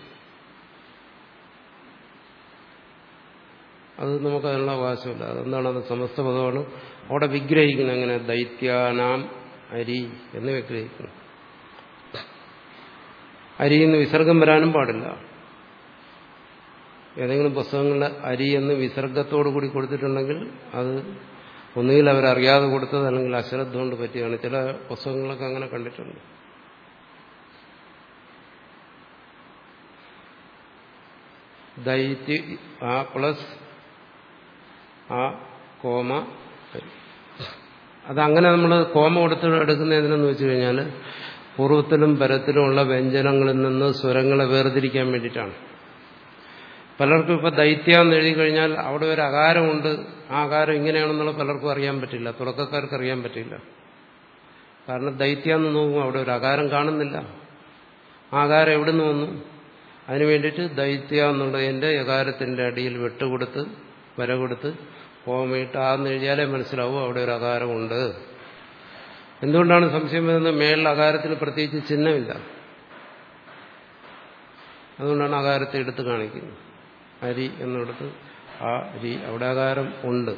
A: അത് നമുക്ക് അതിനുള്ള അവകാശമില്ല അതെന്താണ് അത് സമസ്ത പദമാണ് അവിടെ വിഗ്രഹിക്കണം അങ്ങനെ ദൈത്യാനാം അരി എന്ന് വിഗ്രഹിക്കണം അരി എന്ന് വിസർഗം വരാനും പാടില്ല ഏതെങ്കിലും പുസ്തകങ്ങളിൽ അരി എന്ന് വിസർഗത്തോടു കൂടി കൊടുത്തിട്ടുണ്ടെങ്കിൽ അത് ഒന്നുകിൽ അവരറിയാതെ കൊടുത്തത് അല്ലെങ്കിൽ അശ്രദ്ധ കൊണ്ട് പറ്റിയാണ് ചില പുസ്തകങ്ങളൊക്കെ അങ്ങനെ കണ്ടിട്ടുണ്ട് ദൈത്യ ആ പ്ലസ് ആ കോമ അതങ്ങനെ നമ്മൾ കോമ കൊടുത്ത് എടുക്കുന്ന എന്തിനെന്ന് വെച്ച് കഴിഞ്ഞാൽ പൂർവ്വത്തിലും പരത്തിലുമുള്ള വ്യഞ്ജനങ്ങളിൽ നിന്ന് സ്വരങ്ങളെ വേർതിരിക്കാൻ വേണ്ടിയിട്ടാണ് പലർക്കും ഇപ്പൊ ദൈത്യ എന്ന് എഴുതി കഴിഞ്ഞാൽ അവിടെ ഒരു അകാരമുണ്ട് ആ അകാരം ഇങ്ങനെയാണെന്നുള്ള പലർക്കും അറിയാൻ പറ്റില്ല തുടക്കക്കാർക്ക് അറിയാൻ പറ്റില്ല കാരണം ദൈത്യ എന്ന് നോക്കുമ്പോൾ അവിടെ ഒരു അകാരം കാണുന്നില്ല ആ അകാരം എവിടെ നിന്ന് വന്നു അതിനു വേണ്ടിയിട്ട് ദൈത്യ എന്നുള്ളതിന്റെ യകാരത്തിന്റെ അടിയിൽ വെട്ടുകൊടുത്ത് വര കൊടുത്ത് കോമയിട്ട് ആന്ന് എഴുതിയാലേ മനസ്സിലാവും അവിടെ ഒരു അകാരമുണ്ട് എന്തുകൊണ്ടാണ് സംശയം വരുന്നത് മേളിൽ അകാരത്തിന് പ്രത്യേകിച്ച് ചിഹ്നമില്ല അതുകൊണ്ടാണ് അകാരത്തെ എടുത്ത് കാണിക്കുന്നത് അരി എന്നിടത്ത് ആ രി അവിടെ അകാരം ഉണ്ട്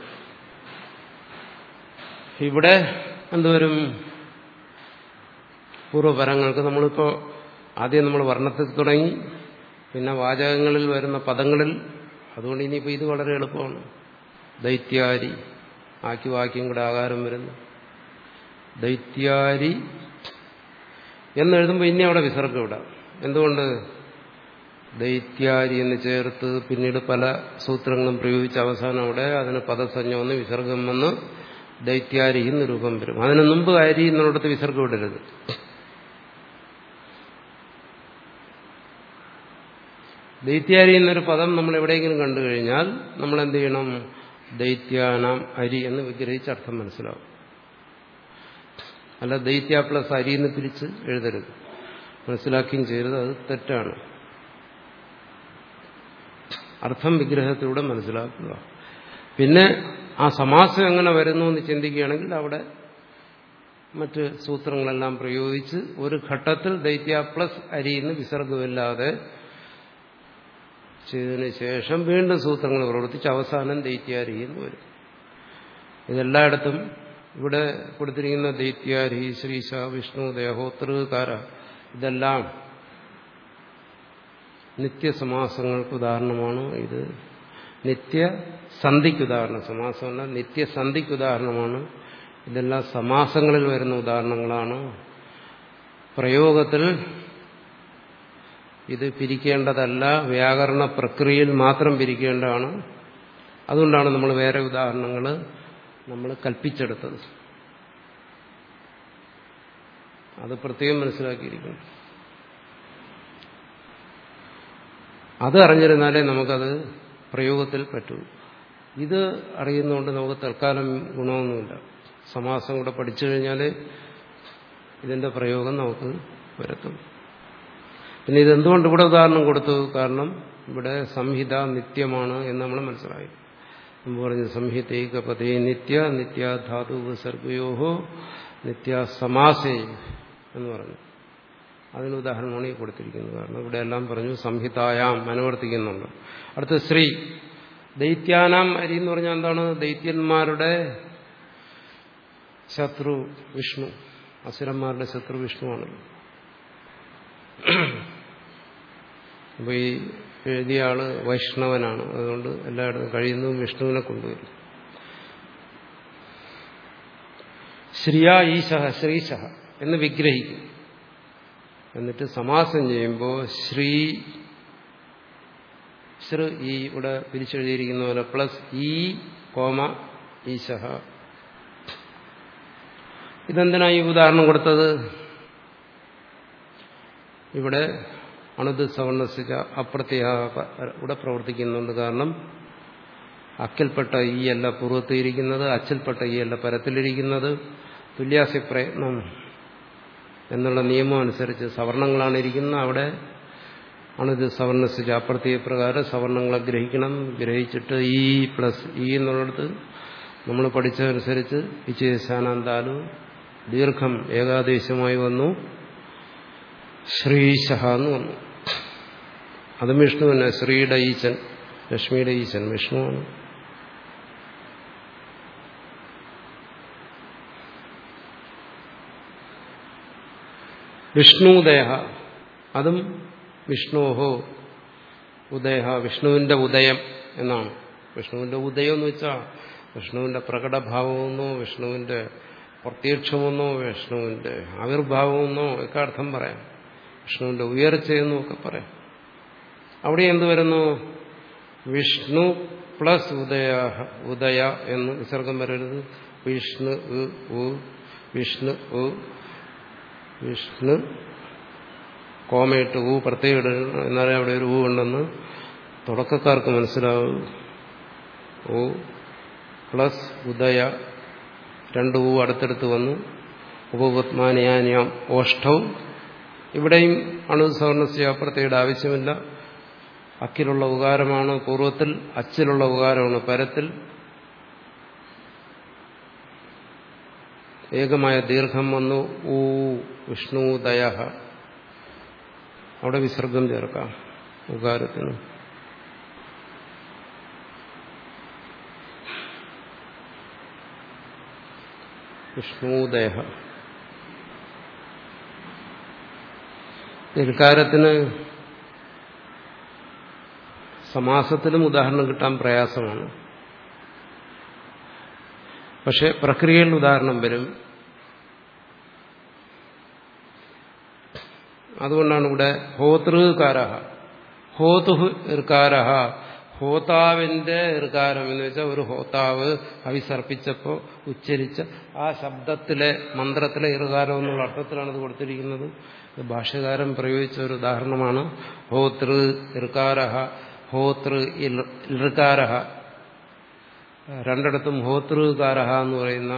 A: ഇവിടെ എന്തുവരും പൂർവ്വപരങ്ങൾക്ക് നമ്മളിപ്പോ ആദ്യം നമ്മൾ വർണ്ണത്തിൽ തുടങ്ങി പിന്നെ വാചകങ്ങളിൽ വരുന്ന പദങ്ങളിൽ അതുകൊണ്ട് ഇനിയിപ്പോൾ ഇത് വളരെ എളുപ്പമാണ് ദൈത്യാരി ആക്കി വാക്യം കൂടെ ആകാരം വരുന്നു ദൈത്യാരി എന്നെഴുതുമ്പോൾ ഇനി അവിടെ വിസർഗം ഇടാം എന്തുകൊണ്ട് ദൈത്യാരി എന്ന് ചേർത്ത് പിന്നീട് പല സൂത്രങ്ങളും പ്രയോഗിച്ച അവസാനം അവിടെ അതിന് പദസഞ്ജ വന്ന് വിസർഗം വന്ന് ദൈത്യാരി എന്ന് രൂപം വരും അതിന് മുമ്പ് അരി എന്നിടത്ത് വിസർഗം ഇടരുത് ദൈത്യാരി എന്നൊരു പദം നമ്മൾ എവിടെയെങ്കിലും കണ്ടു കഴിഞ്ഞാൽ നമ്മൾ എന്ത് ചെയ്യണം ദൈത്യാനാം അരി എന്ന് വിഗ്രഹിച്ച് അർത്ഥം മനസ്സിലാവും അല്ല ദൈത്യ പ്ലസ് അരി എന്ന് പിരിച്ച് എഴുതരുത് മനസ്സിലാക്കുകയും ചെയ്യരുത് അത് തെറ്റാണ് അർത്ഥം വിഗ്രഹത്തിലൂടെ മനസ്സിലാക്കുക പിന്നെ ആ സമാസം എങ്ങനെ വരുന്നു എന്ന് ചിന്തിക്കുകയാണെങ്കിൽ അവിടെ മറ്റ് സൂത്രങ്ങളെല്ലാം പ്രയോഗിച്ച് ഒരു ഘട്ടത്തിൽ ദൈത്യ പ്ലസ് അരിന്ന് വിസർഗമില്ലാതെ ചെയ്തതിനു ശേഷം വീണ്ടും സൂത്രങ്ങൾ പ്രവർത്തിച്ച് അവസാനം ദൈത്യാരി എന്ന് വരും ഇതെല്ലായിടത്തും ഇവിടെ കൊടുത്തിരിക്കുന്ന ദൈത്യാരി ശ്രീശ വിഷ്ണു ദേഹോത്തൃകാര ഇതെല്ലാം നിത്യസമാസങ്ങൾക്ക് ഉദാഹരണമാണ് ഇത് നിത്യസന്ധിക്ക് ഉദാഹരണം സമാസമല്ല നിത്യസന്ധിക്ക് ഉദാഹരണമാണ് ഇതെല്ലാം സമാസങ്ങളിൽ വരുന്ന ഉദാഹരണങ്ങളാണ് പ്രയോഗത്തിൽ ഇത് പിരിക്കേണ്ടതല്ല വ്യാകരണ പ്രക്രിയയിൽ മാത്രം പിരിക്കേണ്ടതാണ് അതുകൊണ്ടാണ് നമ്മൾ വേറെ ഉദാഹരണങ്ങൾ നമ്മൾ കൽപ്പിച്ചെടുത്തത് അത് പ്രത്യേകം മനസ്സിലാക്കിയിരിക്കുന്നു അത് അറിഞ്ഞിരുന്നാലേ നമുക്കത് പ്രയോഗത്തിൽ പറ്റൂ ഇത് അറിയുന്നതുകൊണ്ട് നമുക്ക് തൽക്കാലം ഗുണമൊന്നുമില്ല സമാസം കൂടെ പഠിച്ചു കഴിഞ്ഞാൽ ഇതിന്റെ പ്രയോഗം നമുക്ക് വരത്തും പിന്നെ ഇതെന്തുകൊണ്ട് ഇവിടെ ഉദാഹരണം കൊടുത്തു കാരണം ഇവിടെ സംഹിത നിത്യമാണ് എന്ന് നമ്മൾ മനസ്സിലായി മുമ്പ് പറഞ്ഞു സംഹിതൈക പതേ നിത്യ നിത്യാധാതു വിസർഗയോഹോ നിത്യസമാസേ എന്ന് പറഞ്ഞു അതിന് ഉദാഹരണമാണ് ഈ കൊടുത്തിരിക്കുന്നത് കാരണം ഇവിടെ എല്ലാം പറഞ്ഞു സംഹിതായാം അനുവർത്തിക്കുന്നുണ്ട് അടുത്ത ശ്രീ ദൈത്യാനാം അരി എന്ന് പറഞ്ഞാൽ എന്താണ് ദൈത്യന്മാരുടെ ശത്രു വിഷ്ണു അസുരന്മാരുടെ ശത്രു വിഷ്ണുവാണല്ലോ അപ്പൊ ഈ എഴുതിയ ആള് വൈഷ്ണവനാണ് അതുകൊണ്ട് എല്ലായിടത്തും കഴിയുന്നതും വിഷ്ണുവിനെ കൊണ്ടുവരും ശ്രീയ ഈശഹ ശ്രീശഹ എന്ന് വിഗ്രഹിക്കും എന്നിട്ട് സമാസം ചെയ്യുമ്പോൾ ശ്രീ ശ്രീ ഈ ഇവിടെ പിരിച്ചെഴുതിയിരിക്കുന്ന പോലെ പ്ലസ് ഈ കോമ ഈശഹ ഇതെന്തിനാ ഈ ഉദാഹരണം കൊടുത്തത് ഇവിടെ അണുത് സവർണസിക അപ്രത്യ ഇവിടെ പ്രവർത്തിക്കുന്നുണ്ട് കാരണം അക്കിൽപ്പെട്ട ഈ അല്ല പൂർവ്വത്തിരിക്കുന്നത് അച്ചിൽപ്പെട്ട ഈ അല്ല പരത്തിലിരിക്കുന്നത് തുല്യാസി പ്രയത്നം എന്നുള്ള നിയമം അനുസരിച്ച് സവർണങ്ങളാണ് ഇരിക്കുന്നത് അവിടെ അണുത് സവർണസിക അപ്രത്യ പ്രകാരം സവർണങ്ങളെ ഗ്രഹിക്കണം ഗ്രഹിച്ചിട്ട് ഈ പ്ലസ് ഈ എന്നുള്ളിടത്ത് നമ്മൾ പഠിച്ചതനുസരിച്ച് വിജയശാനന്താലു ദീർഘം ഏകാദേശമായി വന്നു ശ്രീശഹ എന്ന് വന്നു അതും വിഷ്ണു തന്നെ ശ്രീയുടെ ഈശൻ ലക്ഷ്മിയുടെ ഈശൻ വിഷ്ണുവാണ് വിഷ്ണുദയ അതും വിഷ്ണോഹോ ഉദയ വിഷ്ണുവിന്റെ ഉദയം എന്നാണ് വിഷ്ണുവിന്റെ ഉദയം എന്ന് വെച്ചാൽ വിഷ്ണുവിന്റെ പ്രകടഭാവമെന്നോ വിഷ്ണുവിന്റെ പ്രത്യക്ഷമെന്നോ വിഷ്ണുവിന്റെ ആവിർഭാവമെന്നോ ഒക്കെ അർത്ഥം പറയാം വിഷ്ണുവിന്റെ ഉയർച്ചയെന്നും ഒക്കെ പറയാം അവിടെ എന്ത് വരുന്നു വിഷ്ണു പ്ലസ് ഉദയ ഉദയ എന്ന് വിസർഗം വരരുത് വിഷ്ണു ഉ വിഷ്ണു ഉ വിഷ്ണു കോമയിട്ട് ഊ പ്രത്യേകം ഇടണം എന്നാലേ അവിടെ ഒരു ഊ ഉണ്ടെന്ന് തുടക്കക്കാർക്ക് മനസ്സിലാവും ഊ പ്ലസ് ഉദയ രണ്ട് ഊ അടുത്തടുത്ത് വന്നു ഉപപത്മാനിയാനിയാം ഓഷ്ടവും ഇവിടെയും അണുസവർണസ്യ പ്രത്യേകയുടെ ആവശ്യമില്ല അക്കിലുള്ള ഉകാരമാണ് പൂർവ്വത്തിൽ അച്ചിലുള്ള ഉകാരമാണ് പരത്തിൽ ഏകമായ ദീർഘം വന്നു ഊ വിഷ്ണുദയ അവിടെ വിസർഗം ചേർക്കാം ഉകാരത്തിന് വിഷ്ണുദയ ദീർഘാരത്തിന് സമാസത്തിലും ഉദാഹരണം കിട്ടാൻ പ്രയാസമാണ് പക്ഷെ പ്രക്രിയയിൽ ഉദാഹരണം വരും അതുകൊണ്ടാണ് ഇവിടെ ഹോതൃകാരഹ ഹോതുഹ് ഇർക്കാരഹ ഹോതാവിന്റെ ഇർക്കാരം എന്ന് വെച്ചാൽ ഒരു ഹോതാവ് അവിസർപ്പിച്ചപ്പോൾ ഉച്ചരിച്ച ആ ശബ്ദത്തിലെ മന്ത്രത്തിലെ ഇർകാരം എന്നുള്ള അർത്ഥത്തിലാണ് ഇത് കൊടുത്തിരിക്കുന്നത് ഇത് ഭാഷ്യകാരൻ പ്രയോഗിച്ച ഒരു ഉദാഹരണമാണ് ഹോതൃ ഇർക്കാരഹ ഹോതൃ ഇർക്കാരഹ രണ്ടിടത്തും ഹോതൃകാരഹ എന്ന് പറയുന്ന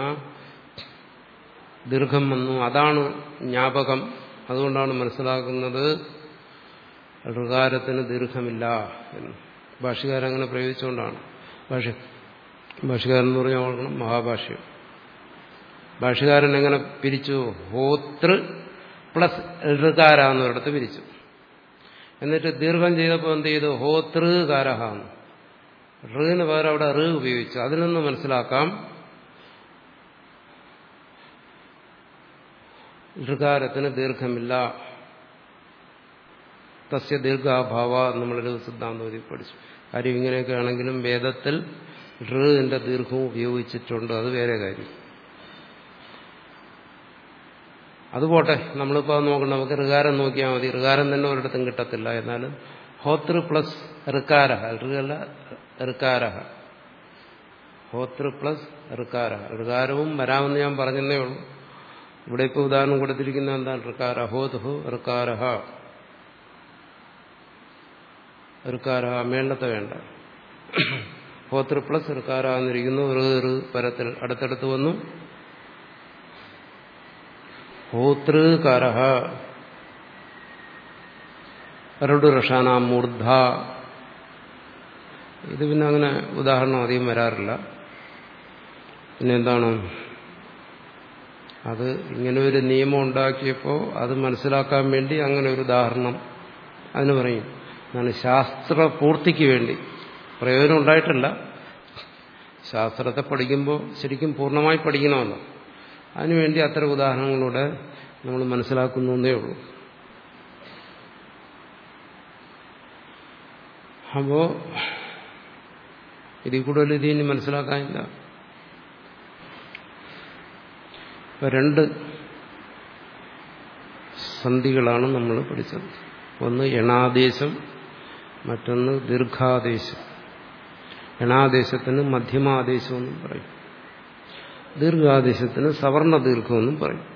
A: ദീർഘം വന്നു അതാണ് ജ്ഞാപകം അതുകൊണ്ടാണ് മനസ്സിലാക്കുന്നത് ഋകാരത്തിന് ദീർഘമില്ല എന്ന് ഭാഷകാരൻ അങ്ങനെ പ്രയോഗിച്ചുകൊണ്ടാണ് ഭാഷ ഭാഷകാരൻ എന്ന് പറഞ്ഞാൽ ഓർക്കണം മഹാഭാഷ്യം ഭാഷകാരൻ എങ്ങനെ പിരിച്ചു ഹോതൃ പ്ലസ് ഋകാര എന്നൊരിടത്ത് പിരിച്ചു എന്നിട്ട് ദീർഘം ചെയ്തപ്പോൾ എന്ത് ചെയ്തു ഹോതൃകാരഹ ഋന് പകരം അവിടെ ഋ ഉപയോഗിച്ചു അതിൽ നിന്ന് മനസ്സിലാക്കാം ഋകാരത്തിന് ദീർഘമില്ല തസ്യ ദീർഘാഭാവ നമ്മളൊരു സിദ്ധാന്തം പഠിച്ചു കാര്യം ഇങ്ങനെയൊക്കെ ആണെങ്കിലും വേദത്തിൽ ഋന്റെ ദീർഘവും ഉപയോഗിച്ചിട്ടുണ്ട് അത് വേറെ കാര്യം അതുപോട്ടെ നമ്മളിപ്പോൾ നോക്കണം നമുക്ക് ഋകാരം നോക്കിയാൽ മതി ഋകാരം തന്നെ ഒരിടത്തും കിട്ടത്തില്ല എന്നാലും ഹോതൃ പ്ലസ് ഋക്കാരഹ ഋകല്ല ഋക്കാരഹ ഹോതൃ പ്ലസ് ഋക്കാരഹ ഋകാരവും വരാമെന്ന് ഞാൻ പറഞ്ഞതേ ഉള്ളൂ ഇവിടെ ഇപ്പോൾ ഉദാഹരണം കൊടുത്തിരിക്കുന്ന എന്താണ് ഋക്കാര ഹോതുഹു ഋക്കാരഹ ഋക്കാരഹ വേണ്ടത്തെ വേണ്ട ഹോതൃ പ്ലസ് ഋക്കാര എന്നിരിക്കുന്നു ഋ ഋ പരത്തിൽ അടുത്തടുത്ത് വന്നു ഹോതൃകാരഹ ഋഡുരഷാന മൂർധ ഇത് പിന്നെ അങ്ങനെ ഉദാഹരണം അധികം വരാറില്ല പിന്നെ എന്താണ് അത് ഇങ്ങനെ ഒരു നിയമം ഉണ്ടാക്കിയപ്പോൾ അത് മനസ്സിലാക്കാൻ വേണ്ടി അങ്ങനെ ഒരു ഉദാഹരണം അതിന് പറയും എന്നാണ് ശാസ്ത്ര പൂർത്തിക്ക് വേണ്ടി പ്രയോജനം ഉണ്ടായിട്ടില്ല ശാസ്ത്രത്തെ പഠിക്കുമ്പോൾ ശരിക്കും പൂർണ്ണമായി പഠിക്കണമല്ലോ അതിനുവേണ്ടി അത്തരം ഉദാഹരണങ്ങളിലൂടെ നമ്മൾ മനസ്സിലാക്കുന്നേ ഉള്ളൂ അപ്പോ ഇതിൽ കൂടുതൽ ഇത് ഇനി മനസ്സിലാക്കാനില്ല ഇപ്പൊ രണ്ട് സന്ധികളാണ് നമ്മൾ പഠിച്ചത് ഒന്ന് എണാദേശം മറ്റൊന്ന് ദീർഘാദേശം എണാദേശത്തിന് മധ്യമാദേശം എന്നും പറയും ദീർഘാദേശത്തിന് സവർണ ദീർഘമെന്നും പറയും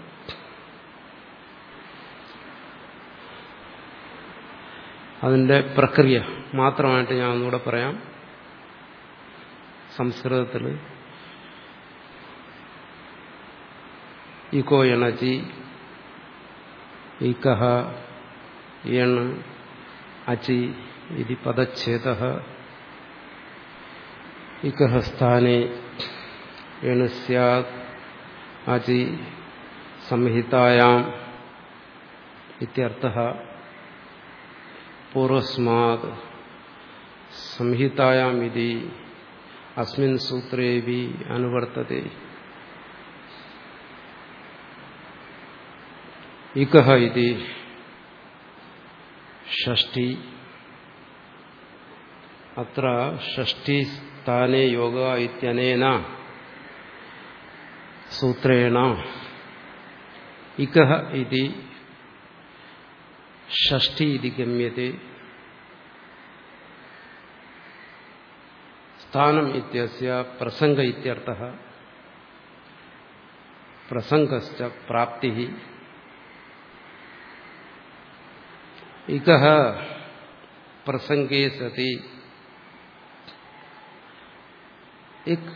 A: അതിന്റെ പ്രക്രിയ മാത്രമായിട്ട് ഞാൻ ഒന്നുകൂടെ പറയാം സംസ്കൃതത്തിൽ ഇക്കോ എണചി ഇക്കഹ എണ് അചി ഇതി പദച്ഛേദ ഇക്കഹ സ്ഥാനെ എണ് സ്യാത് അചി സംഹിതായാം ഇത്യർത്ഥ പൂർവസ്മാത് സംഹിതായാം ഇതി അസ്മിൻ സൂത്രേവി അനുവർത്തത്തെ ഇക്കഹ ഇതി ഷഷ്ടി അത്ര ഷഷ്ടി സ്ഥാനെ യോഗ ഇത്യനേന സൂത്രേണ ഇക്കഹ ഇതി ഷഷ്ടി ഇതി ഗമ്യത്തെ സ്ഥാനം ഇത്യസ്യ പ്രസംഗ ഇത്യർത്ഥ പ്രസംഗശ്ച പ്രാപ്തി ഇകഹ പ്രസംഗേ സതി ഇക്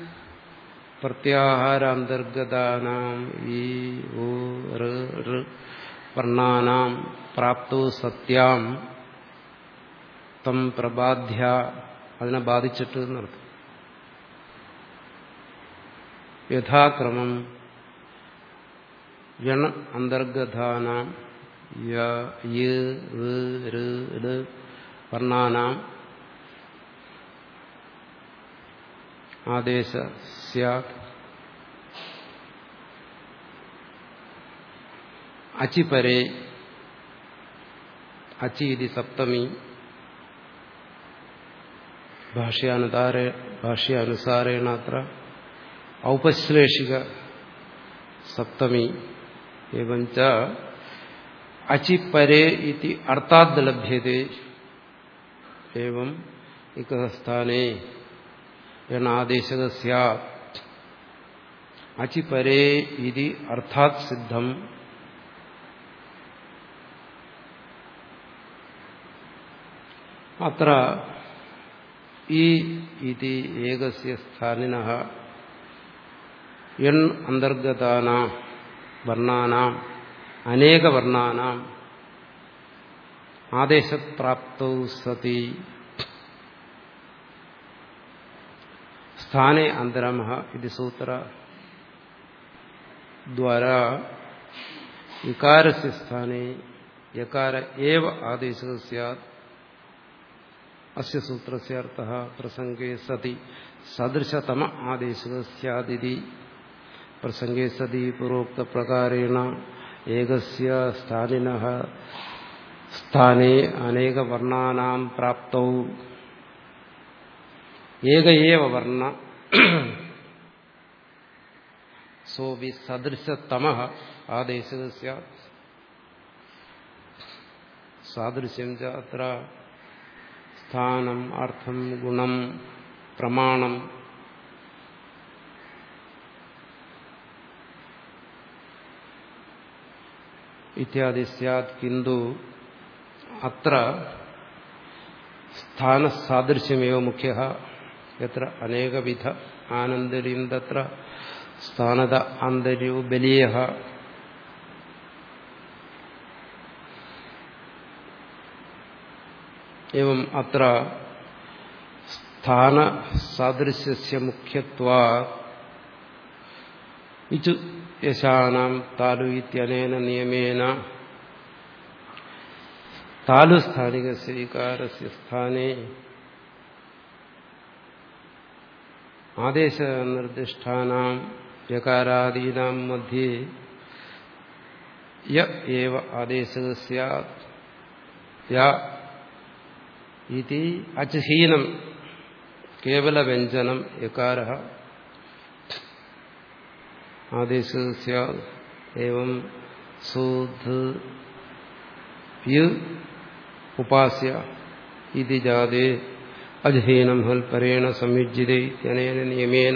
A: പ്രത്യാഹാരാന്തർഗതാനാം ഈ ഓ ഋ വർണ്ണാനാം പ്രാപ്തോ സത്യാം തം പ്രബാധ്യ അതിനെ ബാധിച്ചിട്ട് എന്നർത്ഥം യഥാക്രമം യണ അന്തർഗതാനാം വർണ്ണാനാം ആദേശ സ്യാത് അചിപരേ അച്ചി ഇതി സപ്തമി ഭാഷ്യാനുസാരേ ഭാഷ്യാനുസാരേണ അത്ര ഔപശ്ലേഷിക സപ്തമി എവഞ്ച അചിപരേ ഇതി അർത്ഥാത് ലഭ്യത്തെ ഏവം ഇക്കസ്ഥാനെ എണാദേശക സ്യാത് അചിപരേ ഇതി അർത്ഥാത് സിദ്ധം അത്ര ഈ ഇതി ഏകസ്യ സ്ഥാനിന എൺ അന്തർഗതാനാ വർണ്ണാനാം അനേകവർണ്ണാനാം ആദേശപ്രാപ്തൗ സതി സ്ഥാനെ അന്തരമ ഇത് സൂത്ര ദ്വാരാ വികാരസ്യ സ്ഥാനെ യകാര ഏവ ആദേശക സ്യാത് അസ്യ സൂത്രസ്യ അർത്ഥ പ്രസംഗേ സതി സദൃശതമ ആദേശക സ്യാദിതി പ്രസംഗേ സതി പൂർവോക്ത പ്രകാരേണ ഏകസ്യ സ്ഥാനിന സ്ഥാനെ അനേക വർണ്ണാനാം പ്രാപ്തൗ ഏക ഏവ വർണ്ണ സോവി സദൃശതമ ആദേശക സ്യാത് സാദൃശ്യം ച അത്ര സ്ഥാനം അർത്ഥം ഗുണം പ്രമാണം ഇത്യാദി സ്യാത് കിന്തു അത്ര സ്ഥാനസാദൃശ്യമേവ മുഖ്യ എത്ര അനേകവിധ ആനന്ദരീം തത്ര സ്ഥാനത ആന്തര്യോ ബലീയ एवं अत्र स्थान सादृश्य मुख्यत्वा ഇച്ചു യശാനാം താലു ഇത്യനേന നിയമേന താലു സ്ഥാനികസ്യ വികാരസ്യ സ്ഥാനേ ആദേശനിർദ്ദിഷ്ടാനാം യകാരാദീനാം മധ്യേ യ ഏവ ആദേശക സ്യാത് യ ഇതി അച്ഛഹീനം കേവലവ്യഞ്ജനം യകാര ആദേശക സ്യാത് ഏവം സൂധ് യ് ഉപാസ്യ ഇതി ജാതേ അജ്ഹീനം ഹൽ പരേണ സംയുജ്യതേ ഇത്യനേന നിയമേന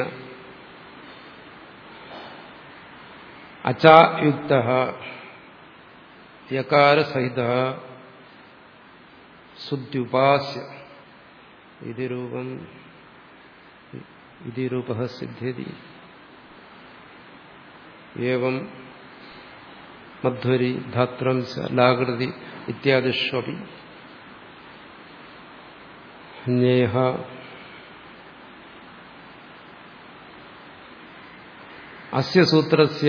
A: അച്ചായുക്ത യകാരസഹിത ശുദ്ധ്യുപാസ്യ ഇതി രൂപം ഇതി രൂപ സിദ്ധ്യതി ഏവം മധ്വരി ധാത്രം ലാകൃതി ഇത്യാദിഷ്വപി ജ്ഞേയ അസ്യ സൂത്രസ്യ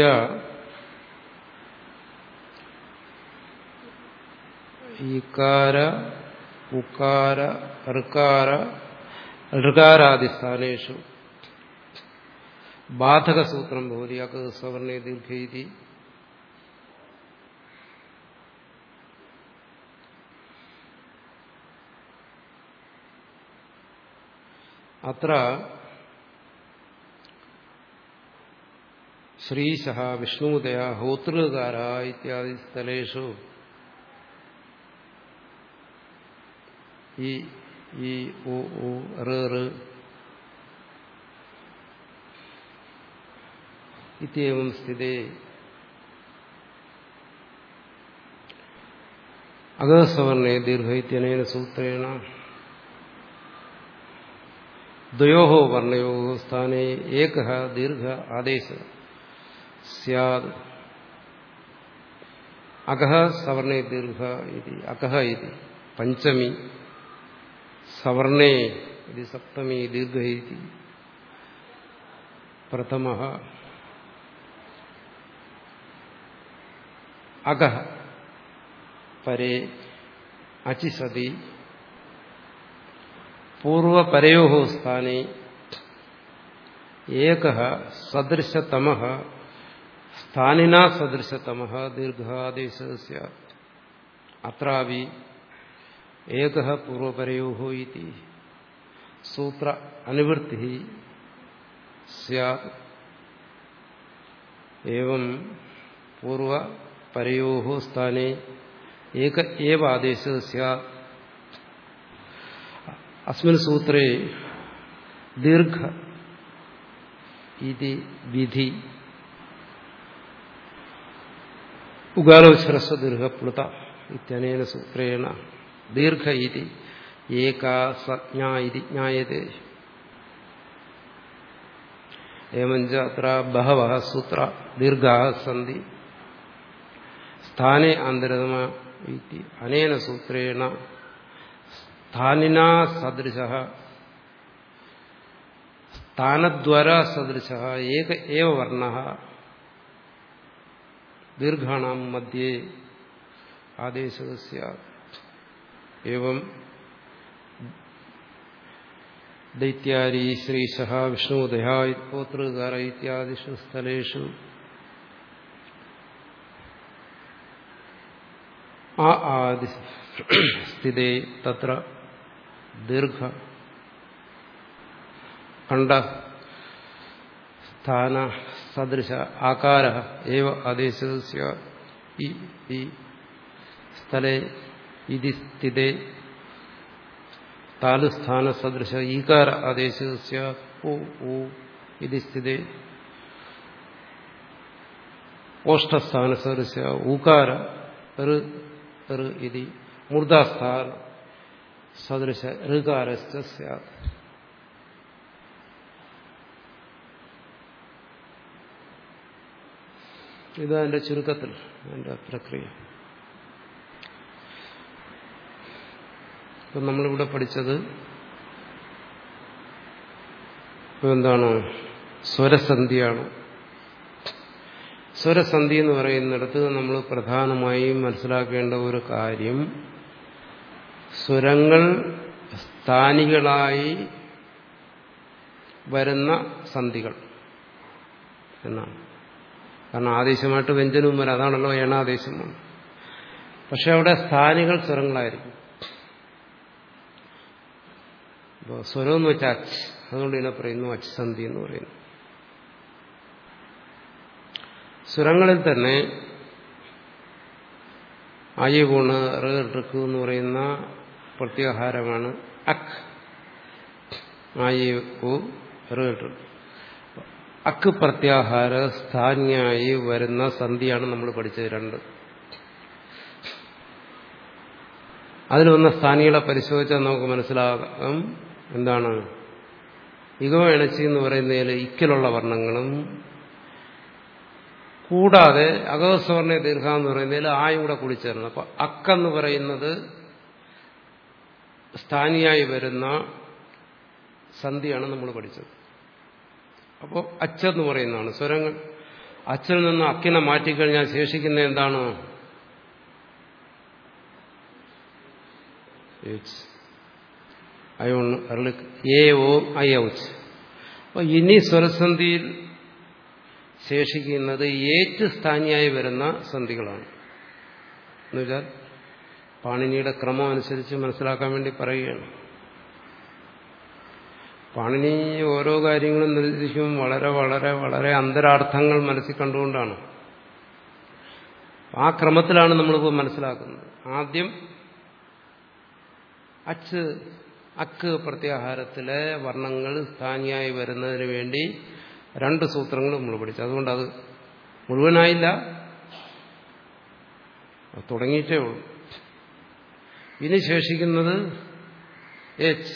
A: ഈകാര ഉക്കാര ഋകാര ഋകാരാദിസ്ഥാനേഷു ബാധകസൂത്രം ഭവതി അക് സവർണേ ദീർഘൈതി അത്ര ശ്രീശ വിഷ്ണുദയ ഹോതൃകാര ഇത്യാദി സ്ഥലേഷു ഈ ഈ ഉ ഉ റ് റ് ഇത്യവം സ്ഥിതേ അഗസവർണേ ദീർഘ ഇത്യനേന സൂത്രേണ ദ്വയോ വർണ്ണയോ സ്ഥാനേ ഏക ദീർഘ ആദേശ സ്യാദ് അകഹ സവർണേ ദീർഘ ഇതി അകഹ ഇതി പഞ്ചമി സവർണേ ഇത് സപ്തമി ദീർഘ ഇതി പ്രഥമ അകഹ പരേ അചിസതി പൂർവപരയോ സ്ഥാനെ ഏക സദൃശതമ സ്ഥാനിനാ സദൃശതമ ദീർഘാദേശ അത്രാവി ഏക പൂർവപരയോ ഇതി സൂത്ര അനുവൃത്തി സ്യാത് ഏവം പൂർവപരയോ സ്ഥാനെ ഏക ഏവ ആദേശ സ്യാത് അസ്മിൻ സൂത്രേ ദീർഘ ഇതി വിധി ഉഗാലോച്ഛ്രസ്വ ദീർഘപ്ലുത ഇത്യനേന സൂത്രേണ ദീർഘ ഇതി ഏകാ സജ്ഞ ഇതി ജ്ഞായത്തെ एवञ्च अत्र बहवः सूत्र दीर्घाः सन्ति स्थाने अन्तरतम इति अनेन सूत्रेण स्थानिना सदृशः स्थानद्वारा सदृशः एक एव वर्णः दीर्घाणां मध्ये आदेशः स्यात् एवं दैत्यारी श्रीशः विष्णुदया पोतृकार इत्यादिषु स्थलेषु आ आदि स्थिते तत्र दीर्घ खण्ड स्थान सदृश आकारः एव आदेशः स्यात् इति स्थले इति स्थिते താലുസ്ഥാന സദൃശ ഈകാര ആദേശ ഓ ഓ ഇത് സ്ഥിതി ഓഷ്ടസ്ഥാന സദൃശ ഊകാര ഇതി മൂർധാസ്ഥാന സദൃശ ഋകാരശ്ച സ്യാത് ഇതതിന്റെ ചുരുക്കത്തിൽ അതിന്റെ പ്രക്രിയ ഇപ്പം നമ്മളിവിടെ പഠിച്ചത് എന്താണ് സ്വരസന്ധിയാണ് സ്വരസന്ധി എന്ന് പറയുന്നിടത്ത് നമ്മൾ പ്രധാനമായും മനസ്സിലാക്കേണ്ട ഒരു കാര്യം സ്വരങ്ങൾ സ്ഥാനികളായി വരുന്ന സന്ധികൾ എന്നാണ് കാരണം ആദേശമായിട്ട് വ്യഞ്ജനവും വരും അതാണല്ലോ ഏണാദേശം പക്ഷെ അവിടെ സ്ഥാനികൾ സ്വരങ്ങളായിരിക്കും ഇപ്പോൾ സ്വരം എന്ന് വെച്ചാൽ അച്ച് അതുകൊണ്ട് ഇതിനെ പറയുന്നു അച്ഛസന്ധി എന്ന് പറയുന്നു സ്വരങ്ങളിൽ തന്നെ അയ്യകൂണ് ഋക്ക് എന്ന് പറയുന്ന പ്രത്യാഹാരമാണ് അക് ആയു ഋ അക്ക് പ്രത്യാഹാര സ്ഥാനിയായി വരുന്ന സന്ധിയാണ് നമ്മൾ പഠിച്ചത് രണ്ട് അതിൽ വന്ന സ്ഥാനികളെ പരിശോധിച്ചാൽ നമുക്ക് മനസ്സിലാകാം എന്താണ് ഇഗോ എണച്ചി എന്ന് പറയുന്നതിൽ ഇക്കലുള്ള വർണ്ണങ്ങളും കൂടാതെ അകവസ്വർണ്ണ ദീർഘ എന്ന് പറയുന്നതിൽ ആയും കൂടെ കൂടിച്ചേർന്നു അപ്പൊ അക്കെന്ന് പറയുന്നത് സ്ഥാനിയായി വരുന്ന സന്ധിയാണ് നമ്മൾ പഠിച്ചത് അപ്പോൾ അച്ചെന്ന് പറയുന്നതാണ് സ്വരങ്ങൾ അച്ചിൽ നിന്ന് അക്കിനെ മാറ്റിക്കഴിഞ്ഞാൽ ശേഷിക്കുന്ന എന്താണ് അയോണ് എ ഓ ഐ ഔച്ച് അപ്പൊ ഇനി സ്വരസന്ധിയിൽ ശേഷിക്കുന്നത് ഏറ്റ് സ്ഥാനിയായി വരുന്ന സന്ധികളാണ് എന്നുവെച്ചാൽ പാണിനിയുടെ ക്രമം അനുസരിച്ച് മനസ്സിലാക്കാൻ വേണ്ടി പറയുകയാണ് പാണിനി ഓരോ കാര്യങ്ങളും നിർദ്ദേശിക്കും വളരെ വളരെ വളരെ അന്തരാർത്ഥങ്ങൾ മനസ്സിൽ കണ്ടുകൊണ്ടാണ് ആ ക്രമത്തിലാണ് നമ്മളിപ്പോൾ മനസ്സിലാക്കുന്നത് ആദ്യം അച്ച് അക്ക് പ്രത്യാഹാരത്തിലെ വർണ്ണങ്ങൾ സ്ഥാനിയായി വരുന്നതിന് വേണ്ടി രണ്ട് സൂത്രങ്ങൾ നമ്മൾ പഠിച്ചു അതുകൊണ്ട് അത് മുഴുവനായില്ല തുടങ്ങിയിട്ടേ ഉള്ളൂ ഇനി ശേഷിക്കുന്നത് എച്ച്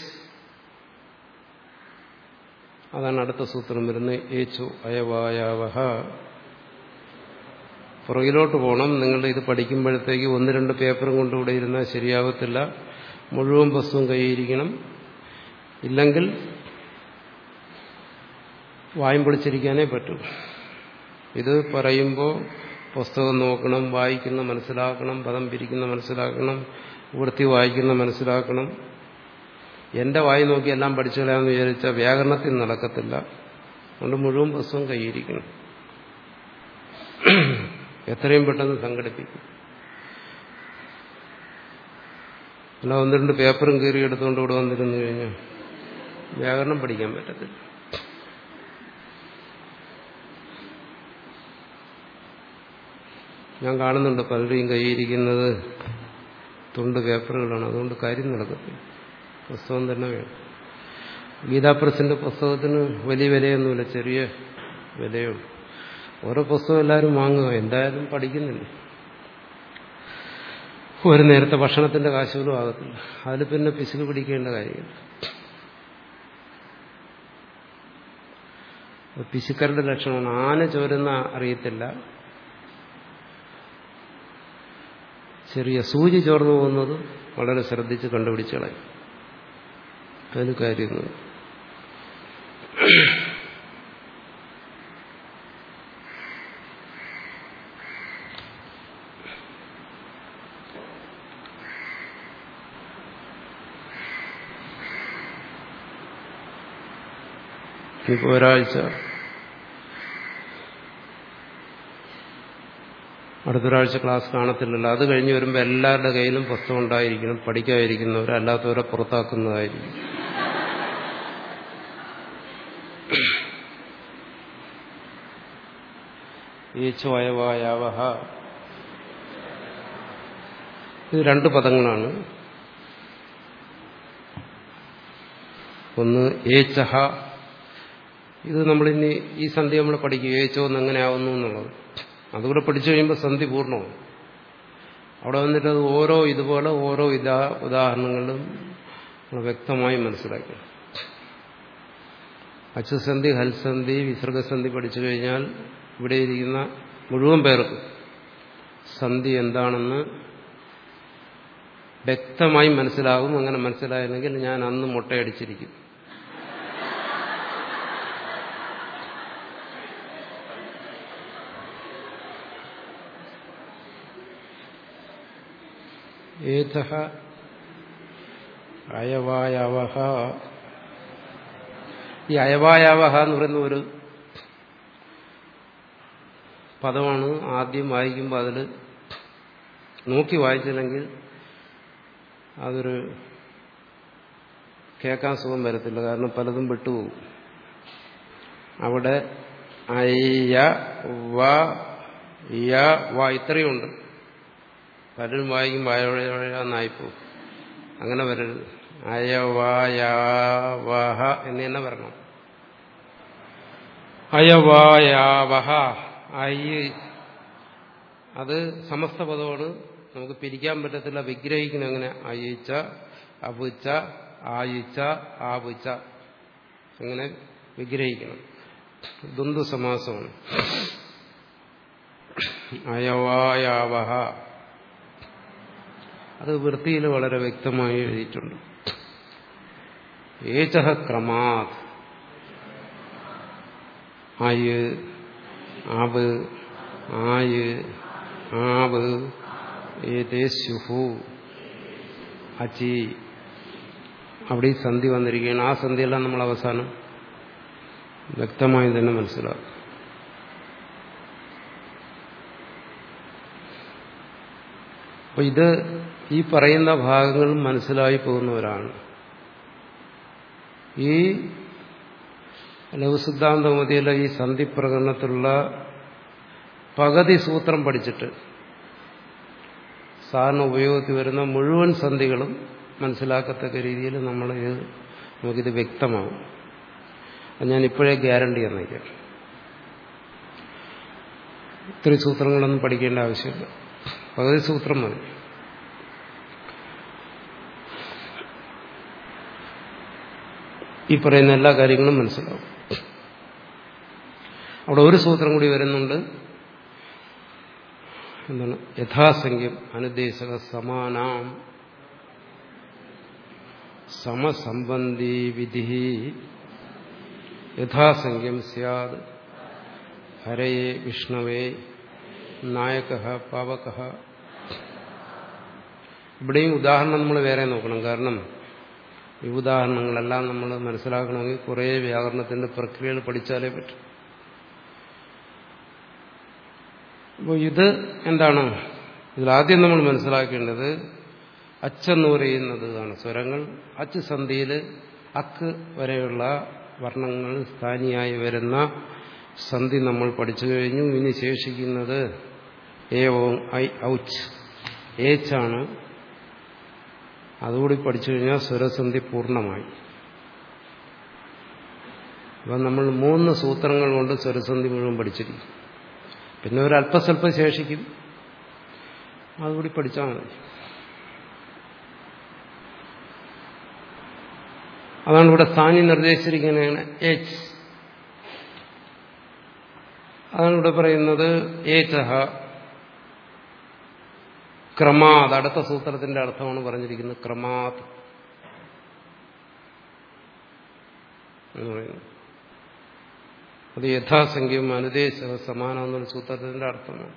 A: അതാണ് അടുത്ത സൂത്രം വരുന്നത് ഏച്ചു അയവായാവഹ പുറകിലോട്ട് പോകണം നിങ്ങൾ ഇത് പഠിക്കുമ്പോഴത്തേക്ക് ഒന്ന് രണ്ട് പേപ്പറും കൊണ്ടുകൂടെ ഇരുന്നാൽ ശരിയാവത്തില്ല മുഴുവൻ പുസ്തകം കൈയിരിക്കണം ഇല്ലെങ്കിൽ വായും പൊളിച്ചിരിക്കാനേ പറ്റൂ ഇത് പറയുമ്പോൾ പുസ്തകം നോക്കണം വായിക്കുന്ന മനസ്സിലാക്കണം പദം പിരിക്കുന്ന മനസ്സിലാക്കണം വൃത്തി വായിക്കുന്ന മനസ്സിലാക്കണം എന്റെ വായി നോക്കി എല്ലാം പഠിച്ചു കളയാമെന്ന് വിചാരിച്ചാൽ വ്യാകരണത്തിൽ നടക്കത്തില്ല അതുകൊണ്ട് മുഴുവൻ പുസ്തകം കൈയിരിക്കണം എത്രയും പെട്ടെന്ന് സംഘടിപ്പിക്കും അല്ല ഒന്ന് രണ്ട് പേപ്പറും കീറി എടുത്തുകൊണ്ട് ഇവിടെ വന്നിരുന്നു കഴിഞ്ഞാൽ വ്യാകരണം പഠിക്കാൻ പറ്റത്തില്ല ഞാൻ കാണുന്നുണ്ട് പലരുടെയും കൈയിരിക്കുന്നത് തുണ്ട് പേപ്പറുകളാണ് അതുകൊണ്ട് കാര്യം നടക്കത്തില്ല പുസ്തകം തന്നെ വേണം ഗീതാപ്രസിന്റെ പുസ്തകത്തിന് വലിയ വിലയൊന്നുമില്ല ചെറിയ വിലയുള്ളൂ ഓരോ പുസ്തകം എല്ലാവരും വാങ്ങുക എന്തായാലും പഠിക്കുന്നില്ല ഒരു നേരത്തെ ഭക്ഷണത്തിന്റെ കാശ് പോലും ആകത്തില്ല അതിൽ പിന്നെ പിശുക്ക് പിടിക്കേണ്ട കാര്യമില്ല പിശുക്കരുടെ ലക്ഷണമാണ് ആന ചോരുന്ന അറിയത്തില്ല ചെറിയ സൂചി ചോർന്നു പോകുന്നത് വളരെ ശ്രദ്ധിച്ച് കണ്ടുപിടിച്ച് കളയും അതിന് കാര്യമൊന്നും ഇനിയിപ്പോൾ ഒരാഴ്ച അടുത്തൊരാഴ്ച ക്ലാസ് കാണത്തില്ലല്ലോ അത് കഴിഞ്ഞ് വരുമ്പോൾ എല്ലാവരുടെ കയ്യിലും പുസ്തകം ഉണ്ടായിരിക്കണം പഠിക്കാതിരിക്കുന്നവർ അല്ലാത്തവരെ പുറത്താക്കുന്നതായിരിക്കും ഏച്ചോയവായാവഹ ഇത് രണ്ട് പദങ്ങളാണ് ഒന്ന് ഏച്ചഹ ഇത് നമ്മളിനി ഈ സന്ധി നമ്മൾ പഠിക്കും ഏച്ചോ എന്ന് എങ്ങനെ ആവുന്നു എന്നുള്ളത് അതുകൂടെ പഠിച്ചു കഴിയുമ്പോൾ സന്ധി പൂർണ്ണവും അവിടെ വന്നിട്ട് അത് ഓരോ ഇതുപോലെ ഓരോ ഇതാ ഉദാഹരണങ്ങളും നമ്മൾ വ്യക്തമായി മനസ്സിലാക്കി അച്ചുസന്ധി ഹൽസന്ധി വിസർഗസന്ധി പഠിച്ചു കഴിഞ്ഞാൽ ഇവിടെ ഇരിക്കുന്ന മുഴുവൻ പേർക്ക് സന്ധി എന്താണെന്ന് വ്യക്തമായി മനസ്സിലാകും അങ്ങനെ മനസ്സിലായില്ലെങ്കിൽ ഞാൻ അന്ന് മുട്ടയടിച്ചിരിക്കും ഏത അയവായവഹ ഈ അയവായവഹ എന്ന് പറയുന്ന ഒരു പദമാണ് ആദ്യം വായിക്കുമ്പോൾ അതിൽ നോക്കി വായിച്ചില്ലെങ്കിൽ അതൊരു കേൾക്കാൻ സുഖം വരത്തില്ല കാരണം പലതും വിട്ടുപോകും അവിടെ അയ്യ വ യ വ ഇത്രയുണ്ട് പലരും വായിക്കും വായവഴന്നായിപ്പോവും അങ്ങനെ വരരുത് അയവായാവഹ എന്ന് തന്നെ വരണം അയവായാവഹ അയ്യ് അത് സമസ്ത പദമാണ് നമുക്ക് പിരിക്കാൻ പറ്റത്തില്ല വിഗ്രഹിക്കണം എങ്ങനെ അയിച്ച അപുച്ച ആയിച്ച ആപുച്ച അങ്ങനെ വിഗ്രഹിക്കണം ദ്വന്ദ് സമാസമാണ് അയവായാവഹ അത് വൃത്തിയിൽ വളരെ വ്യക്തമായി എഴുതിയിട്ടുണ്ട് ഏചഹ ക്രമാത് ആയ് ആവ് ആയ് ആവ് ഏതേശുഹു അച്ചി അവിടെ ഈ സന്ധി വന്നിരിക്കുകയാണ് ആ സന്ധിയെല്ലാം നമ്മൾ അവസാനം വ്യക്തമായി തന്നെ മനസ്സിലാക്കും അപ്പൊ ഇത് ഈ പറയുന്ന ഭാഗങ്ങൾ മനസ്സിലായി പോകുന്നവരാണ് ഈ ലഘുസിദ്ധാന്തമതിയിലെ ഈ സന്ധി പ്രകടനത്തിലുള്ള പകുതി സൂത്രം പഠിച്ചിട്ട് സാധാരണ ഉപയോഗത്തിൽ വരുന്ന മുഴുവൻ സന്ധികളും മനസ്സിലാക്കത്തക്ക രീതിയിൽ നമ്മൾ ഇത് നമുക്കിത് വ്യക്തമാകും അത് ഞാൻ ഇപ്പോഴേ ഗ്യാരണ്ടി എന്നേക്കാം ഇത്രയും സൂത്രങ്ങളൊന്നും പഠിക്കേണ്ട ആവശ്യമില്ല പകുതി സൂത്രം മതി ഈ പറയുന്ന എല്ലാ കാര്യങ്ങളും മനസ്സിലാവും അവിടെ ഒരു സൂത്രം കൂടി വരുന്നുണ്ട് എന്താണ് യഥാസംഖ്യം അനുദ്ദേശക സമാനാം സമസംബന്ധി വിധി യഥാസംഖ്യം സ്യാദ് ഹരയെ വിഷ്ണവേ നായക പാവക ഇവിടെയും ഉദാഹരണം നമ്മൾ വേറെ നോക്കണം കാരണം ഈ ഉദാഹരണങ്ങളെല്ലാം നമ്മൾ മനസ്സിലാക്കണമെങ്കിൽ കുറേ വ്യാകരണത്തിന്റെ പ്രക്രിയകൾ പഠിച്ചാലേ പറ്റും അപ്പോൾ ഇത് എന്താണ് ഇതിലാദ്യം നമ്മൾ മനസ്സിലാക്കേണ്ടത് അച്ചെന്ന് പറയുന്നത് ആണ് സ്വരങ്ങൾ അച്ച് സന്ധിയിൽ അക്ക് വരെയുള്ള വർണ്ണങ്ങൾ സ്ഥാനിയായി വരുന്ന സന്ധി നമ്മൾ പഠിച്ചു കഴിഞ്ഞു ഇനി ശേഷിക്കുന്നത് എ ഓം ഐ ഔച്ച് ഏച്ചാണ് അതുകൂടി പഠിച്ചു കഴിഞ്ഞാൽ സ്വരസന്ധി പൂർണ്ണമായി അപ്പം നമ്മൾ മൂന്ന് സൂത്രങ്ങൾ കൊണ്ട് സ്വരസന്ധി മുഴുവൻ പഠിച്ചിരിക്കും പിന്നെ ഒരു അല്പസ്വല്പം ശേഷിക്കും അതുകൂടി പഠിച്ചാൽ മതി അതാണ് ഇവിടെ സ്ഥാനി നിർദ്ദേശിച്ചിരിക്കുന്നതാണ് എച്ച് അതാണ് ഇവിടെ പറയുന്നത് ഏച്ചഹ ക്രമാത് അടുത്ത സൂത്രത്തിന്റെ അർത്ഥമാണ് പറഞ്ഞിരിക്കുന്നത് ക്രമാത് എന്ന് പറയുന്നു അത് യഥാസംഖ്യം അനുദേശ സമാനം എന്നുള്ള സൂത്രത്തിന്റെ അർത്ഥമാണ്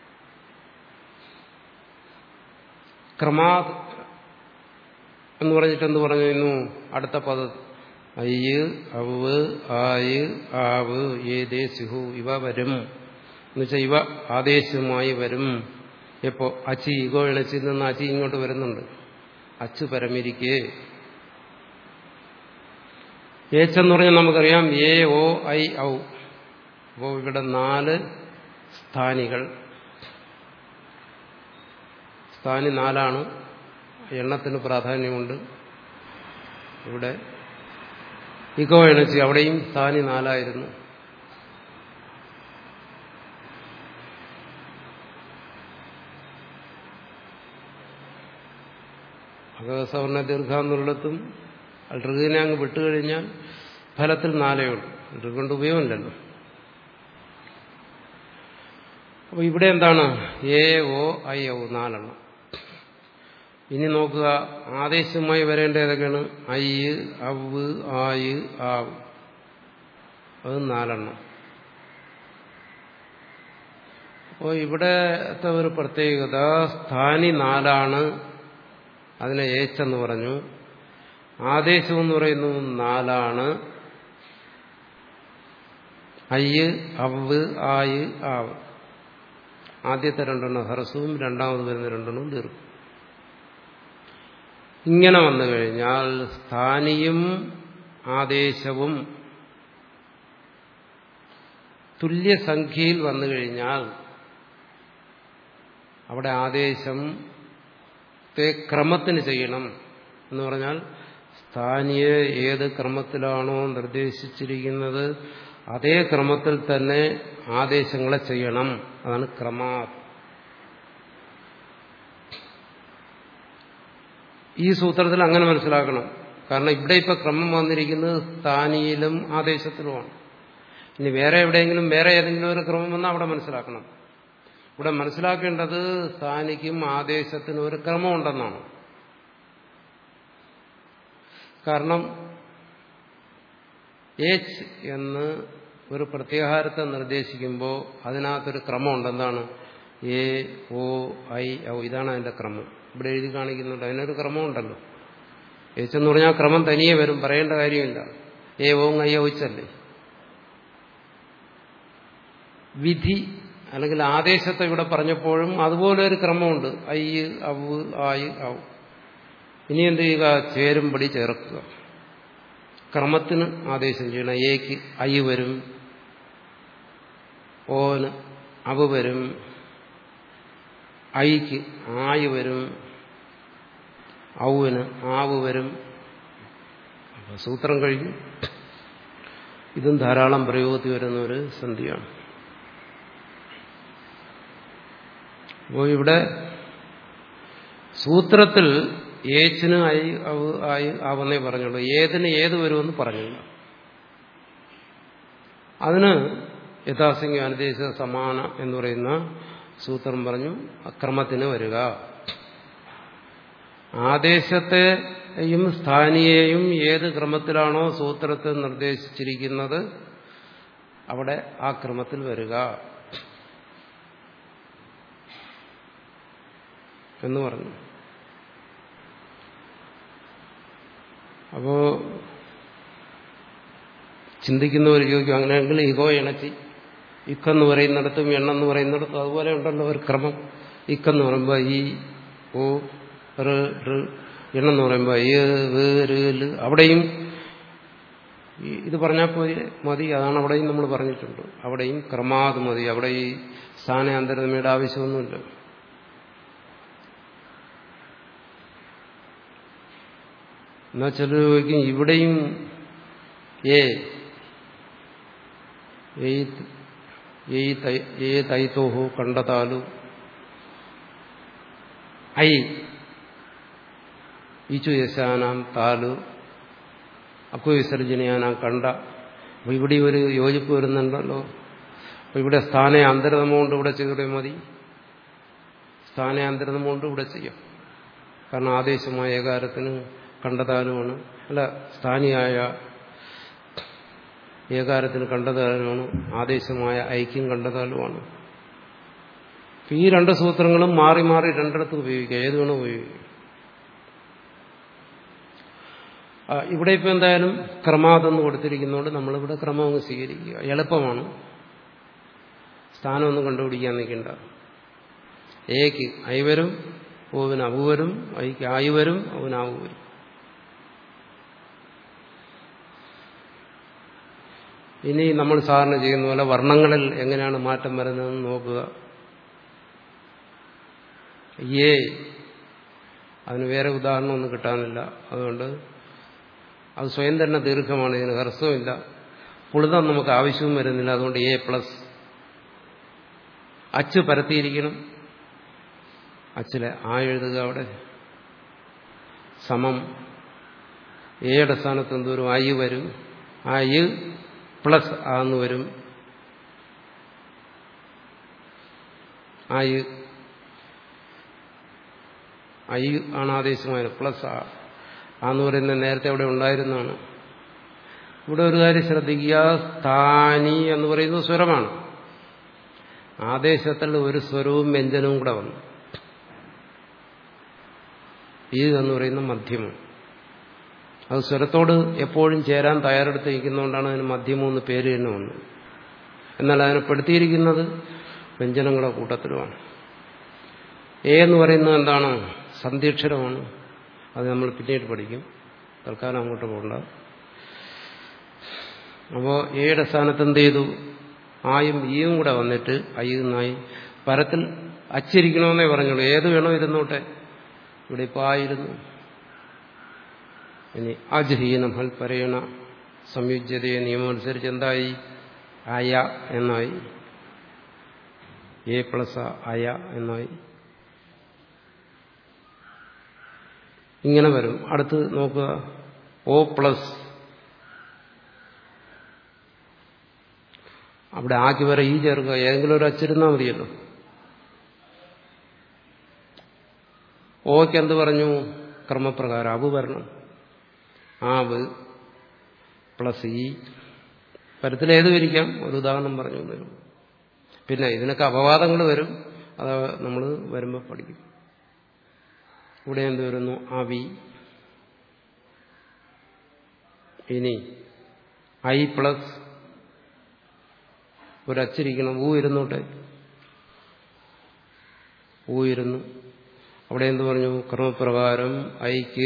A: ക്രമാത് എന്ന് പറഞ്ഞിട്ട് എന്ത് പറഞ്ഞു അടുത്ത പദ അയ്യ് അവ് ആയ് ആവ് ഏതേ സിഹു ഇവ വരും എന്നുവെച്ചാൽ ഇവ ആദേശമായി വരും എപ്പോ അച്ചി ഇഗോ ഇണച്ചിൽ നിന്ന് അച്ചി ഇങ്ങോട്ട് വരുന്നുണ്ട് അച്ച് പരമിരിക്കേ ഏച്ചെന്ന് പറഞ്ഞാൽ നമുക്കറിയാം എ ഓ ഐ ഔ അപ്പോൾ ഇവിടെ നാല് സ്ഥാനികൾ സ്ഥാനി നാലാണ് എണ്ണത്തിന് പ്രാധാന്യമുണ്ട് ഇവിടെ ഇക്കോ എണച്ചി അവിടെയും സ്ഥാനി നാലായിരുന്നു അകസവർണ ദീർഘ എന്നുള്ളിടത്തും ഋഗിനെ അങ്ങ് വിട്ടുകഴിഞ്ഞാൽ ഫലത്തിൽ നാലേ ഉള്ളൂ ഋഗുകൊണ്ട് ഉപയോഗമില്ലല്ലോ അപ്പൊ ഇവിടെ എന്താണ് എ ഓ ഐ ഔ നാലെണ്ണം ഇനി നോക്കുക ആദേശമായി വരേണ്ട ഏതൊക്കെയാണ് ഐ അവ് ആയ് ആവ് അത് നാലെണ്ണം അപ്പോൾ ഇവിടത്തെ ഒരു പ്രത്യേകത സ്ഥാനി നാലാണ് അതിനെ ഏച്ചെന്ന് പറഞ്ഞു ആദേശം എന്ന് പറയുന്നത് നാലാണ് അയ്യ് അവ് ആയ് ആവ് ആദ്യത്തെ രണ്ടെണ്ണം ഹ്രസ്വവും രണ്ടാമത് വരുന്ന രണ്ടെണ്ണവും ദീർഘം ഇങ്ങനെ വന്നു കഴിഞ്ഞാൽ സ്ഥാനിയും ആദേശവും തുല്യസംഖ്യയിൽ വന്നു കഴിഞ്ഞാൽ അവിടെ ആദേശത്തെ ക്രമത്തിന് ചെയ്യണം എന്ന് പറഞ്ഞാൽ സ്ഥാനിയെ ഏത് ക്രമത്തിലാണോ നിർദ്ദേശിച്ചിരിക്കുന്നത് അതേ ക്രമത്തിൽ തന്നെ ആദേശങ്ങളെ ചെയ്യണം അതാണ് ക്രമാ ഈ സൂത്രത്തിൽ അങ്ങനെ മനസ്സിലാക്കണം കാരണം ഇവിടെ ഇപ്പൊ ക്രമം വന്നിരിക്കുന്നത് സ്ഥാനിയിലും ആദേശത്തിലുമാണ് ഇനി വേറെ എവിടെയെങ്കിലും വേറെ ഏതെങ്കിലും ഒരു ക്രമം വന്നാൽ അവിടെ മനസ്സിലാക്കണം ഇവിടെ മനസ്സിലാക്കേണ്ടത് സ്ഥാനിക്കും ആദേശത്തിനും ഒരു ക്രമമുണ്ടെന്നാണ് കാരണം ഏച്ച് എന്ന് ഒരു പ്രത്യാഹാരത്തെ നിർദ്ദേശിക്കുമ്പോൾ അതിനകത്തൊരു ക്രമമുണ്ട് എന്താണ് എ ഒ ഐ ഔ ഇതാണ് അതിന്റെ ക്രമം ഇവിടെ എഴുതി കാണിക്കുന്നുണ്ട് അതിനൊരു ക്രമമുണ്ടല്ലോ ഏച്ച് എന്ന് പറഞ്ഞാൽ ക്രമം തനിയെ വരും പറയേണ്ട കാര്യമില്ല ഏ ഓ ഐ ഔച്ചല്ലേ വിധി അല്ലെങ്കിൽ ആദേശത്തെ ഇവിടെ പറഞ്ഞപ്പോഴും അതുപോലെ ഒരു ക്രമമുണ്ട് ഐ അവ് ആയ് ഔ ഇനി എന്ത് ചെയ്യുക ചേരുംപടി ചേർക്കുക ക്രമത്തിന് ആദേശം ചെയ്യണം ഏക്ക് ഐ വരും ഓന് അവ വരും ഐക്ക് ആയ് വരും ഔവിന് ആവ് വരും അപ്പൊ സൂത്രം കഴിഞ്ഞു ഇതും ധാരാളം പ്രയോഗത്തിൽ വരുന്ന ഒരു സന്ധിയാണ് അപ്പോൾ ഇവിടെ സൂത്രത്തിൽ ഏച്ചിന് ഐ അവ ആയി ആവെന്നേ പറഞ്ഞുള്ളൂ ഏതിന് ഏത് വരുമെന്ന് പറഞ്ഞില്ല അതിന് യഥാസംഖ്യ അനുദേശ സമാന എന്ന് പറയുന്ന സൂത്രം പറഞ്ഞു അക്രമത്തിന് വരിക ആദേശത്തെയും സ്ഥാനിയെയും ഏത് ക്രമത്തിലാണോ സൂത്രത്തിൽ നിർദ്ദേശിച്ചിരിക്കുന്നത് അവിടെ ആ ക്രമത്തിൽ വരിക എന്ന് പറഞ്ഞു അപ്പോ ചിന്തിക്കുന്നവർ ചോദിക്കും അങ്ങനെയെങ്കിൽ ഇഗോ ഇണച്ചി ഇക്കെന്ന് പറയുന്നിടത്തും എണ്ണെന്ന് പറയുന്നിടത്തും അതുപോലെ ഉണ്ടല്ലോ ഒരു ക്രമം ഇക്കെന്ന് പറയുമ്പോൾ ഈ ഓ റ് റ് എണ്ണെന്ന് പറയുമ്പോൾ ഈ വ് ര് ല് അവിടെയും ഇത് പറഞ്ഞാൽ പോയി മതി അതാണ് അവിടെയും നമ്മൾ പറഞ്ഞിട്ടുണ്ട് അവിടെയും ക്രമാത് മതി അവിടെ ഈ സ്ഥാനാന്തരതമയുടെ ആവശ്യമൊന്നുമില്ല എന്നാ ചിലർ ചോദിക്കും ഇവിടെയും ഏ ഏ തൈത്തോഹു കണ്ടതാലു ഐ ഈച്ചു യശാനാം താലു അക്കു വിസർജനയാനാം കണ്ട അപ്പൊ ഇവിടെ ഒരു യോജിപ്പ് വരുന്നുണ്ടല്ലോ അപ്പൊ ഇവിടെ സ്ഥാനാന്തരതമ കൊണ്ട് ഇവിടെ ചെയ്തൂടെ മതി സ്ഥാനാന്തരതമ കൊണ്ട് ഇവിടെ ചെയ്യാം കാരണം ആദേശമായ ഏകാരത്തിന് കണ്ടതാനുമാണ് അല്ല സ്ഥാനിയായ ഏകാരത്തിന് കണ്ടതാനുമാണ് ആദേശമായ ഐക്യം കണ്ടതാലുമാണ് ഈ രണ്ട് സൂത്രങ്ങളും മാറി മാറി രണ്ടിടത്ത് ഉപയോഗിക്കുക ഏത് വേണം ഉപയോഗിക്കുക ഇവിടെ ഇപ്പം എന്തായാലും ക്രമാതെന്ന് കൊടുത്തിരിക്കുന്നതുകൊണ്ട് നമ്മളിവിടെ ക്രമം അങ്ങ് സ്വീകരിക്കുക എളുപ്പമാണ് സ്ഥാനമൊന്നും കണ്ടുപിടിക്കാൻ നിൽക്കണ്ട ഏക്ക് ഐ വരും ഓവിന് അവു വരും ഐക്ക് ആയി വരും അവന് ആവു വരും ഇനി നമ്മൾ സാധാരണ ചെയ്യുന്ന പോലെ വർണ്ണങ്ങളിൽ എങ്ങനെയാണ് മാറ്റം വരുന്നതെന്ന് നോക്കുക ഏ അതിന് വേറെ ഉദാഹരണമൊന്നും കിട്ടാനില്ല അതുകൊണ്ട് അത് സ്വയം തന്നെ ദീർഘമാണ് ഇതിന് ഹ്രസ്വമില്ല പുളിതം നമുക്ക് ആവശ്യവും വരുന്നില്ല അതുകൊണ്ട് എ പ്ലസ് അച്ച് പരത്തിയിരിക്കണം അച്ചിലെ ആ എഴുതുക അവിടെ സമം എയുടെ സ്ഥാനത്ത് എന്തോരും ഐ വരും ആ ഐ പ്ലസ് ആന്ന് വരും ഐ ഐ ആണ് ആദേശമായത് പ്ലസ് ആ ആന്ന് പറയുന്നത് നേരത്തെ അവിടെ ഉണ്ടായിരുന്നതാണ് ഇവിടെ ഒരു കാര്യം ശ്രദ്ധിക്കുക സ്ഥാനി എന്ന് പറയുന്നത് സ്വരമാണ് ആദേശത്തിൽ ഒരു സ്വരവും വ്യഞ്ജനവും കൂടെ വന്നു ഈ എന്ന് പറയുന്ന മധ്യമം അത് സ്വരത്തോട് എപ്പോഴും ചേരാൻ തയ്യാറെടുത്തിരിക്കുന്നതുകൊണ്ടാണ് അതിന് മധ്യമം എന്ന് പേര് തന്നെ വന്നത് എന്നാൽ അതിനെ പെടുത്തിയിരിക്കുന്നത് വ്യഞ്ജനങ്ങളുടെ കൂട്ടത്തിലുമാണ് എ എന്ന് പറയുന്നത് എന്താണ് സന്ധ്യക്ഷരമാണ് അത് നമ്മൾ പിന്നീട് പഠിക്കും തൽക്കാലം അങ്ങോട്ട് പോകണ്ട അപ്പോൾ എയുടെ സ്ഥാനത്ത് എന്ത് ചെയ്തു ആയും ഈയും കൂടെ വന്നിട്ട് അയ്യുന്നായി പരത്തിൽ അച്ചിരിക്കണമെന്നേ പറഞ്ഞുള്ളൂ ഏത് വേണോ ഇരുന്നോട്ടെ ഇവിടെ ഇപ്പോൾ ആയിരുന്നു ഇനി അജ്ഹീനം ഹൽ പരേണ സംയുജ്യതയെ നിയമം അനുസരിച്ച് എന്തായി അയ എന്നായി എ പ്ലസ് അയ എന്നായി ഇങ്ങനെ വരും അടുത്ത് നോക്കുക ഒ പ്ലസ് അവിടെ ആക്കി വരെ ഈ ചേർക്കുക ഏതെങ്കിലും ഒരു അച്ചിരുന്നാൽ മതിയല്ലോ ഓക്ക് എന്ത് പറഞ്ഞു ക്രമപ്രകാരം അവ് വരണം ആവ് പ്ലസ് ഈ പരത്തിലേത് വരിക്കാം ഒരു ഉദാഹരണം പറഞ്ഞു തരും പിന്നെ ഇതിനൊക്കെ അപവാദങ്ങൾ വരും അത് നമ്മൾ വരുമ്പോൾ പഠിക്കും ഇവിടെ എന്ത് വരുന്നു അവി ഇനി ഐ പ്ലസ് ഒരച്ചിരിക്കണം ഊ ഇരുന്നോട്ടെ ഊ ഇരുന്നു അവിടെ എന്ത് പറഞ്ഞു ക്രമപ്രകാരം ഐക്ക്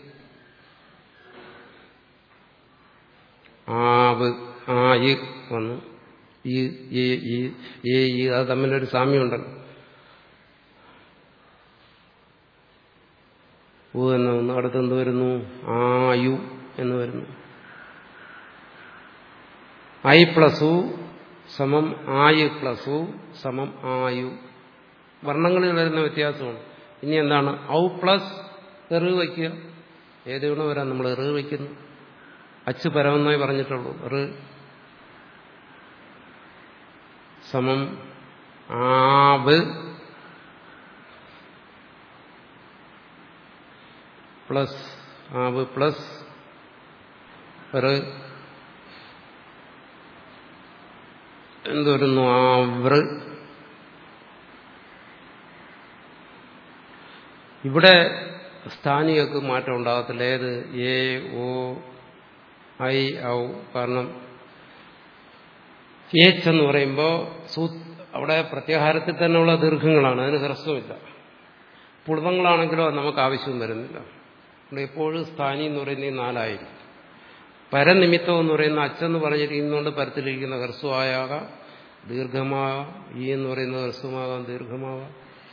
A: ആവ് ആയ് വന്നു ഈ ഈ ഈ ഈ അത് തമ്മിലൊരു സാമ്യമുണ്ടല്ലോ ഊ എന്ന് വന്നു അടുത്ത് എന്ത് വരുന്നു ആയു എന്ന് വരുന്നു ഐ പ്ലസു സമം ആയു പ്ലസു സമം ആയു വർണ്ണങ്ങളിൽ വരുന്ന വ്യത്യാസമാണ് ഇനി എന്താണ് ഔ പ്ലസ് എറ് വയ്ക്കുക ഏത് ഗുണ വരാൻ നമ്മൾ എറ് വയ്ക്കുന്നു അച്ച് പരമെന്നായി പറഞ്ഞിട്ടുള്ളൂ എറ് സമം ആവ് പ്ലസ് ആവ് പ്ലസ് എറ് എന്ത് വരുന്നു ആവ്ര് ഇവിടെ സ്ഥാനികൾക്ക് മാറ്റം ഉണ്ടാകത്തില്ല ഏത് എ ഓ ഐ ഔ കാരണം ഏച്ച് എന്ന് പറയുമ്പോൾ സൂ അവിടെ പ്രത്യാഹാരത്തിൽ തന്നെയുള്ള ദീർഘങ്ങളാണ് അതിന് ഹ്രസ്വമില്ല പുളുതങ്ങളാണെങ്കിലോ നമുക്ക് ആവശ്യവും വരുന്നില്ല ഇവിടെ എപ്പോഴും സ്ഥാനി എന്ന് പറയുന്നത് ഈ നാലായിരിക്കും പരനിമിത്തം എന്ന് പറയുന്ന അച്ചെന്ന് പറഞ്ഞിരിക്കുന്നതുകൊണ്ട് പരത്തിലിരിക്കുന്ന ഹ്രസ്വമായാകാം ദീർഘമാകാം ഈ എന്ന് പറയുന്നത് ഹ്രസ്വമാകാം ദീർഘമാകാം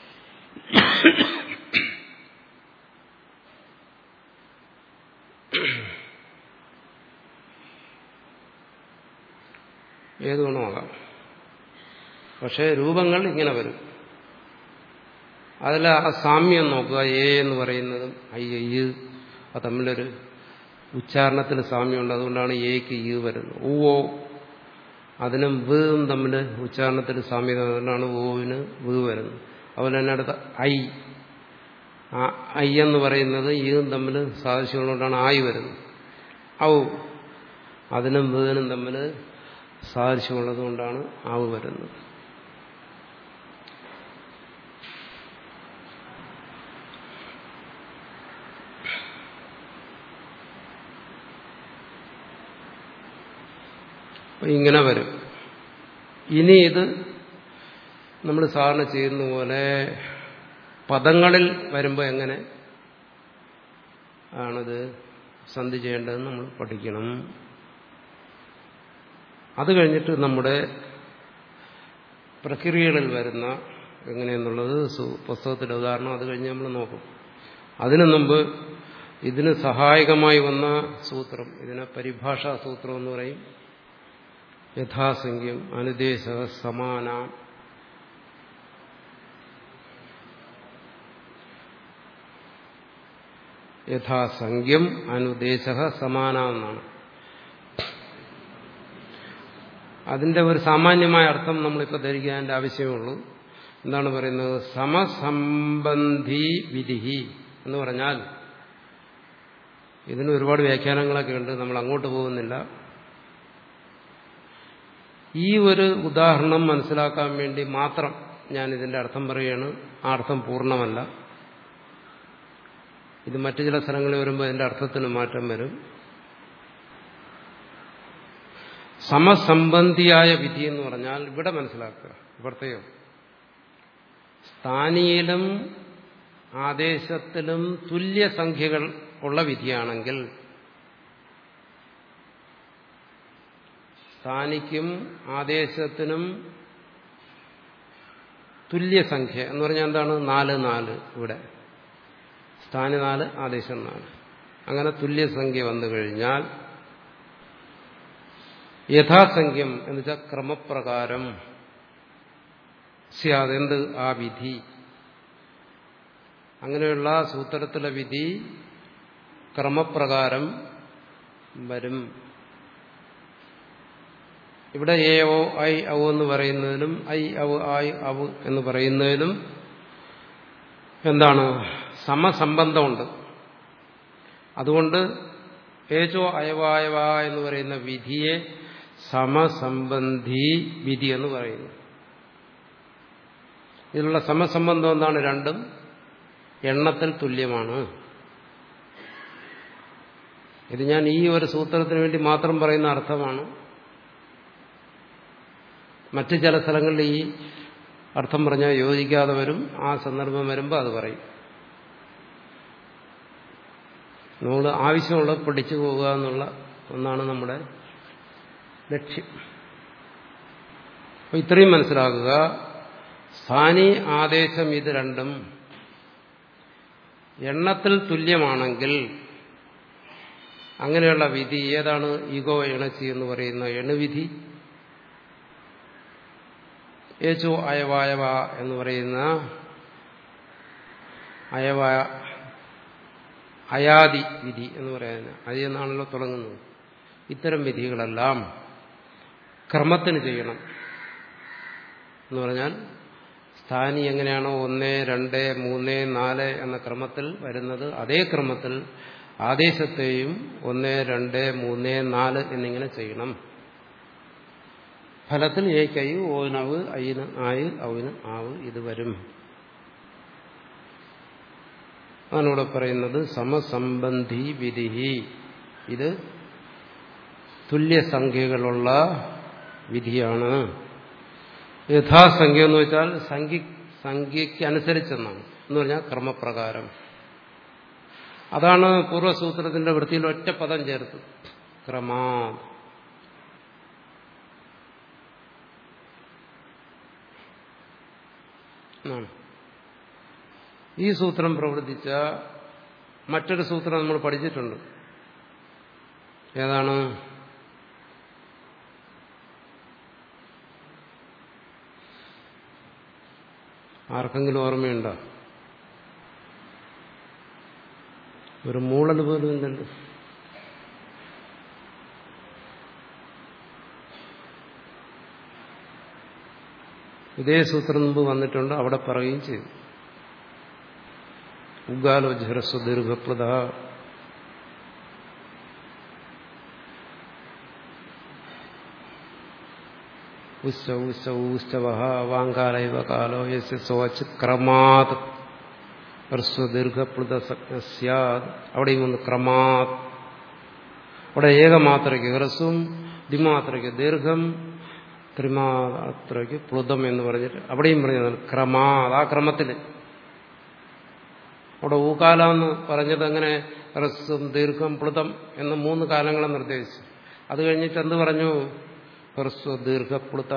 A: ഏത് ഗുണമാകാം പക്ഷേ രൂപങ്ങൾ ഇങ്ങനെ വരും അതിൽ ആ സാമ്യം നോക്കുക എ എന്ന് പറയുന്നതും ഐ ഐ അത് തമ്മിലൊരു ഉച്ചാരണത്തിൽ സാമ്യമുണ്ട് അതുകൊണ്ടാണ് എക്ക് ഈ വരുന്നത് ഊവോ അതിനും വീവും തമ്മിൽ ഉച്ചാരണത്തിൽ സാമ്യത അതുകൊണ്ടാണ് ഓവിന് വീ വരുന്നത് അതുപോലെ തന്നെ അടുത്ത ഐ ആ ഐ എന്ന് പറയുന്നത് ഈയും തമ്മിൽ സാദൃശ്യമുള്ളതുകൊണ്ടാണ് ആയി വരുന്നത് ഔ അതിനും വീനും തമ്മിൽ സാദൃശ്യമുള്ളത് കൊണ്ടാണ് ആവ് വരുന്നത് ഇങ്ങനെ വരും ഇനി ഇത് നമ്മൾ സാധാരണ ചെയ്യുന്ന പോലെ പദങ്ങളിൽ വരുമ്പോൾ എങ്ങനെ ആണിത് സന്ധി ചെയ്യേണ്ടതെന്ന് നമ്മൾ പഠിക്കണം അത് കഴിഞ്ഞിട്ട് നമ്മുടെ പ്രക്രിയകളിൽ വരുന്ന എങ്ങനെയെന്നുള്ളത് പുസ്തകത്തിലെ ഉദാഹരണം അത് കഴിഞ്ഞ് നമ്മൾ നോക്കും അതിനു മുമ്പ് ഇതിന് സഹായകമായി വന്ന സൂത്രം ഇതിനെ പരിഭാഷാ സൂത്രം എന്ന് പറയും യഥാസംഖ്യം അനുദേശ സമാന യഥാസംഖ്യം അനുദേശ സമാന എന്നാണ് അതിന്റെ ഒരു സാമാന്യമായ അർത്ഥം നമ്മളിപ്പോൾ ധരിക്കാൻ്റെ ആവശ്യമേ എന്താണ് പറയുന്നത് സമസംബന്ധി വിധി എന്ന് പറഞ്ഞാൽ ഇതിന് ഒരുപാട് വ്യാഖ്യാനങ്ങളൊക്കെ ഉണ്ട് നമ്മൾ അങ്ങോട്ട് പോകുന്നില്ല ഈ ഒരു ഉദാഹരണം മനസ്സിലാക്കാൻ വേണ്ടി മാത്രം ഞാൻ ഇതിന്റെ അർത്ഥം പറയുകയാണ് ആ അർത്ഥം പൂർണ്ണമല്ല ഇത് മറ്റു ചില സ്ഥലങ്ങളിൽ വരുമ്പോൾ അതിന്റെ അർത്ഥത്തിന് മാറ്റം വരും സമസംബന്ധിയായ വിധി എന്ന് പറഞ്ഞാൽ ഇവിടെ മനസ്സിലാക്കുക പ്രത്യേകം സ്ഥാനിയിലും ആദേശത്തിലും തുല്യസംഖ്യകൾ ഉള്ള വിധിയാണെങ്കിൽ സ്ഥാനിക്കും ആദേശത്തിനും തുല്യസംഖ്യ എന്ന് പറഞ്ഞാൽ എന്താണ് നാല് നാല് ഇവിടെ സ്ഥാനി നാല് ആദേശം നാല് അങ്ങനെ തുല്യസംഖ്യ വന്നു കഴിഞ്ഞാൽ യഥാസംഖ്യം എന്ന് വെച്ചാൽ ക്രമപ്രകാരം സ്യാതെന്ത് ആ വിധി അങ്ങനെയുള്ള സൂത്രത്തിലെ വിധി ക്രമപ്രകാരം വരും ഇവിടെ എ ഓ ഐ ഔ എന്ന് പറയുന്നതിലും ഐ ഔ ഐ ഔ എന്ന് പറയുന്നതിലും എന്താണ് സമസംബന്ധമുണ്ട് അതുകൊണ്ട് ഏജോ അയവായവ എന്ന് പറയുന്ന വിധിയെ സമസംബന്ധി വിധി എന്ന് പറയുന്നു ഇതിലുള്ള സമസംബന്ധം എന്താണ് രണ്ടും എണ്ണത്തിൽ തുല്യമാണ് ഇത് ഞാൻ ഈ ഒരു സൂത്രത്തിന് വേണ്ടി മാത്രം പറയുന്ന അർത്ഥമാണ് മറ്റു ചില സ്ഥലങ്ങളിൽ ഈ അർത്ഥം പറഞ്ഞാൽ യോജിക്കാതെ വരും ആ സന്ദർഭം വരുമ്പോൾ അത് പറയും നമ്മൾ ആവശ്യമുള്ള പഠിച്ചു പോവുക എന്നുള്ള ഒന്നാണ് നമ്മുടെ ലക്ഷ്യം അപ്പൊ ഇത്രയും മനസ്സിലാക്കുക സ്ഥാനി ആദേശം ഇത് രണ്ടും എണ്ണത്തിൽ തുല്യമാണെങ്കിൽ അങ്ങനെയുള്ള വിധി ഏതാണ് ഈഗോ എണച്ചി എന്ന് പറയുന്ന എണുവിധി ഏച്ചോ അയവായവ എന്ന് പറയുന്ന അയവ അയാദി വിധി എന്ന് പറയുന്നത് അതിൽ നിന്നാണല്ലോ തുടങ്ങുന്നത് ഇത്തരം വിധികളെല്ലാം ക്രമത്തിന് ചെയ്യണം എന്ന് പറഞ്ഞാൽ സ്ഥാനി എങ്ങനെയാണോ ഒന്ന് രണ്ട് മൂന്ന് നാല് എന്ന ക്രമത്തിൽ വരുന്നത് അതേ ക്രമത്തിൽ ആദേശത്തെയും ഒന്ന് രണ്ട് മൂന്ന് നാല് എന്നിങ്ങനെ ചെയ്യണം ഫലത്തിൽ ഏക്കൈ ഓനവ് അയിന് ആയ് ഔന് ആവ് ഇത് വരും അതിനൂടെ പറയുന്നത് സമസംബന്ധി വിധി ഇത് തുല്യസംഖ്യകളുള്ള വിധിയാണ് യഥാസംഖ്യ എന്ന് വെച്ചാൽ സംഖ്യ സംഖ്യയ്ക്ക് അനുസരിച്ചെന്നാണ് എന്ന് പറഞ്ഞാൽ ക്രമപ്രകാരം അതാണ് പൂർവ്വസൂത്രത്തിന്റെ വൃത്തിയിൽ ഒറ്റ പദം ചേർത്ത് ക്രമാ ഈ സൂത്രം പ്രവർത്തിച്ച മറ്റൊരു സൂത്രം നമ്മൾ പഠിച്ചിട്ടുണ്ട് ഏതാണ് ആർക്കെങ്കിലും ഓർമ്മയുണ്ടോ ഒരു മൂളൽ പോലും ഇല്ലല്ലോ ഇതേ സൂത്രം മുമ്പ് വന്നിട്ടുണ്ട് അവിടെ പറയുകയും ചെയ്തു ഉഗാലോ ജഹ്രസ്വ ദീർഘപ്രദ ഉച്ച ഉച്ച ഊസ്റ്റവ വാങ്കാലൈവ കാലോ യസ് സോച്ച് ക്രമാത് ഹ്രസ്വ ദീർഘപ്ലുത സ്യാദ് അവിടെയും ഒന്ന് ക്രമാത് അവിടെ ഏകമാത്രയ്ക്ക് ഹ്രസ്വം ദ്വിമാത്രയ്ക്ക് ദീർഘം ത്രിമാത്രയ്ക്ക് പ്ലുതം എന്ന് പറഞ്ഞിട്ട് അവിടെയും പറഞ്ഞതാണ് ക്രമാത് ആ ക്രമത്തിൽ അവിടെ ഊകാല എന്ന് പറഞ്ഞത് അങ്ങനെ ഹ്രസ്വം ദീർഘം പ്ലുതം എന്ന മൂന്ന് കാലങ്ങളെ നിർദ്ദേശിച്ചു അത് കഴിഞ്ഞിട്ട് എന്ത് പറഞ്ഞു ഹ്രസ്വ ദീർഘപ്ലുത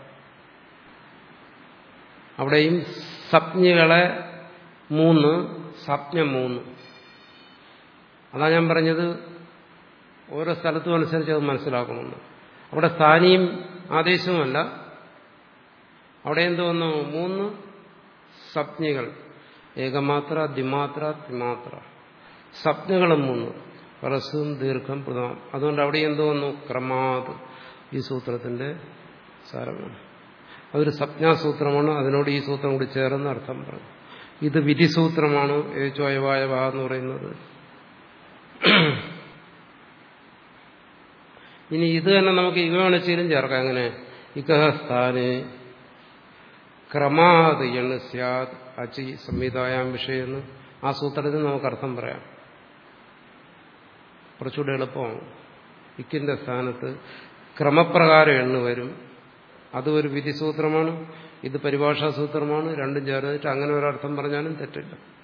A: അവിടെയും സപ്ഞകളെ മൂന്ന് സപ്ഞ മൂന്ന് അതാ ഞാൻ പറഞ്ഞത് ഓരോ സ്ഥലത്തും അനുസരിച്ച് അത് മനസ്സിലാക്കണമെന്ന് അവിടെ സ്ഥാനിയും ആദേശവുമല്ല അവിടെ എന്ത് വന്നു മൂന്ന് സപ്ഞകൾ ഏകമാത്ര ദ്വിമാത്ര ത്രിമാത്ര സപ്ഞകളും മൂന്ന് ഹ്രസ്വം ദീർഘം പ്രധാനം അതുകൊണ്ട് അവിടെ എന്ത് വന്നു ക്രമാത് ഈ സൂത്രത്തിന്റെ സാരമാണ് അതൊരു സപ്ഞാസൂത്രമാണ് അതിനോട് ഈ സൂത്രം കൂടി ചേർന്ന് അർത്ഥം പറഞ്ഞു ഇത് വിധിസൂത്രമാണ് ഏച്ചോയവായ വാ എന്ന് പറയുന്നത് ഇനി ഇത് തന്നെ നമുക്ക് ഇകവണച്ചയിലും ചേർക്കാം അങ്ങനെ ഇകഹസ്ഥാനെ ക്രമാത് എണ് സ്യാദ് അചി സംഹിതായാം വിഷയെന്ന് ആ സൂത്രത്തിന് നമുക്ക് അർത്ഥം പറയാം കുറച്ചുകൂടെ എളുപ്പമാണ് ഇക്കിന്റെ സ്ഥാനത്ത് ക്രമപ്രകാരം എണ്ണ വരും അതും ഒരു വിധിസൂത്രമാണ് ഇത് പരിഭാഷാ സൂത്രമാണ് രണ്ടും ചേർന്നിട്ട് അങ്ങനെ ഒരർത്ഥം പറഞ്ഞാലും തെറ്റില്ല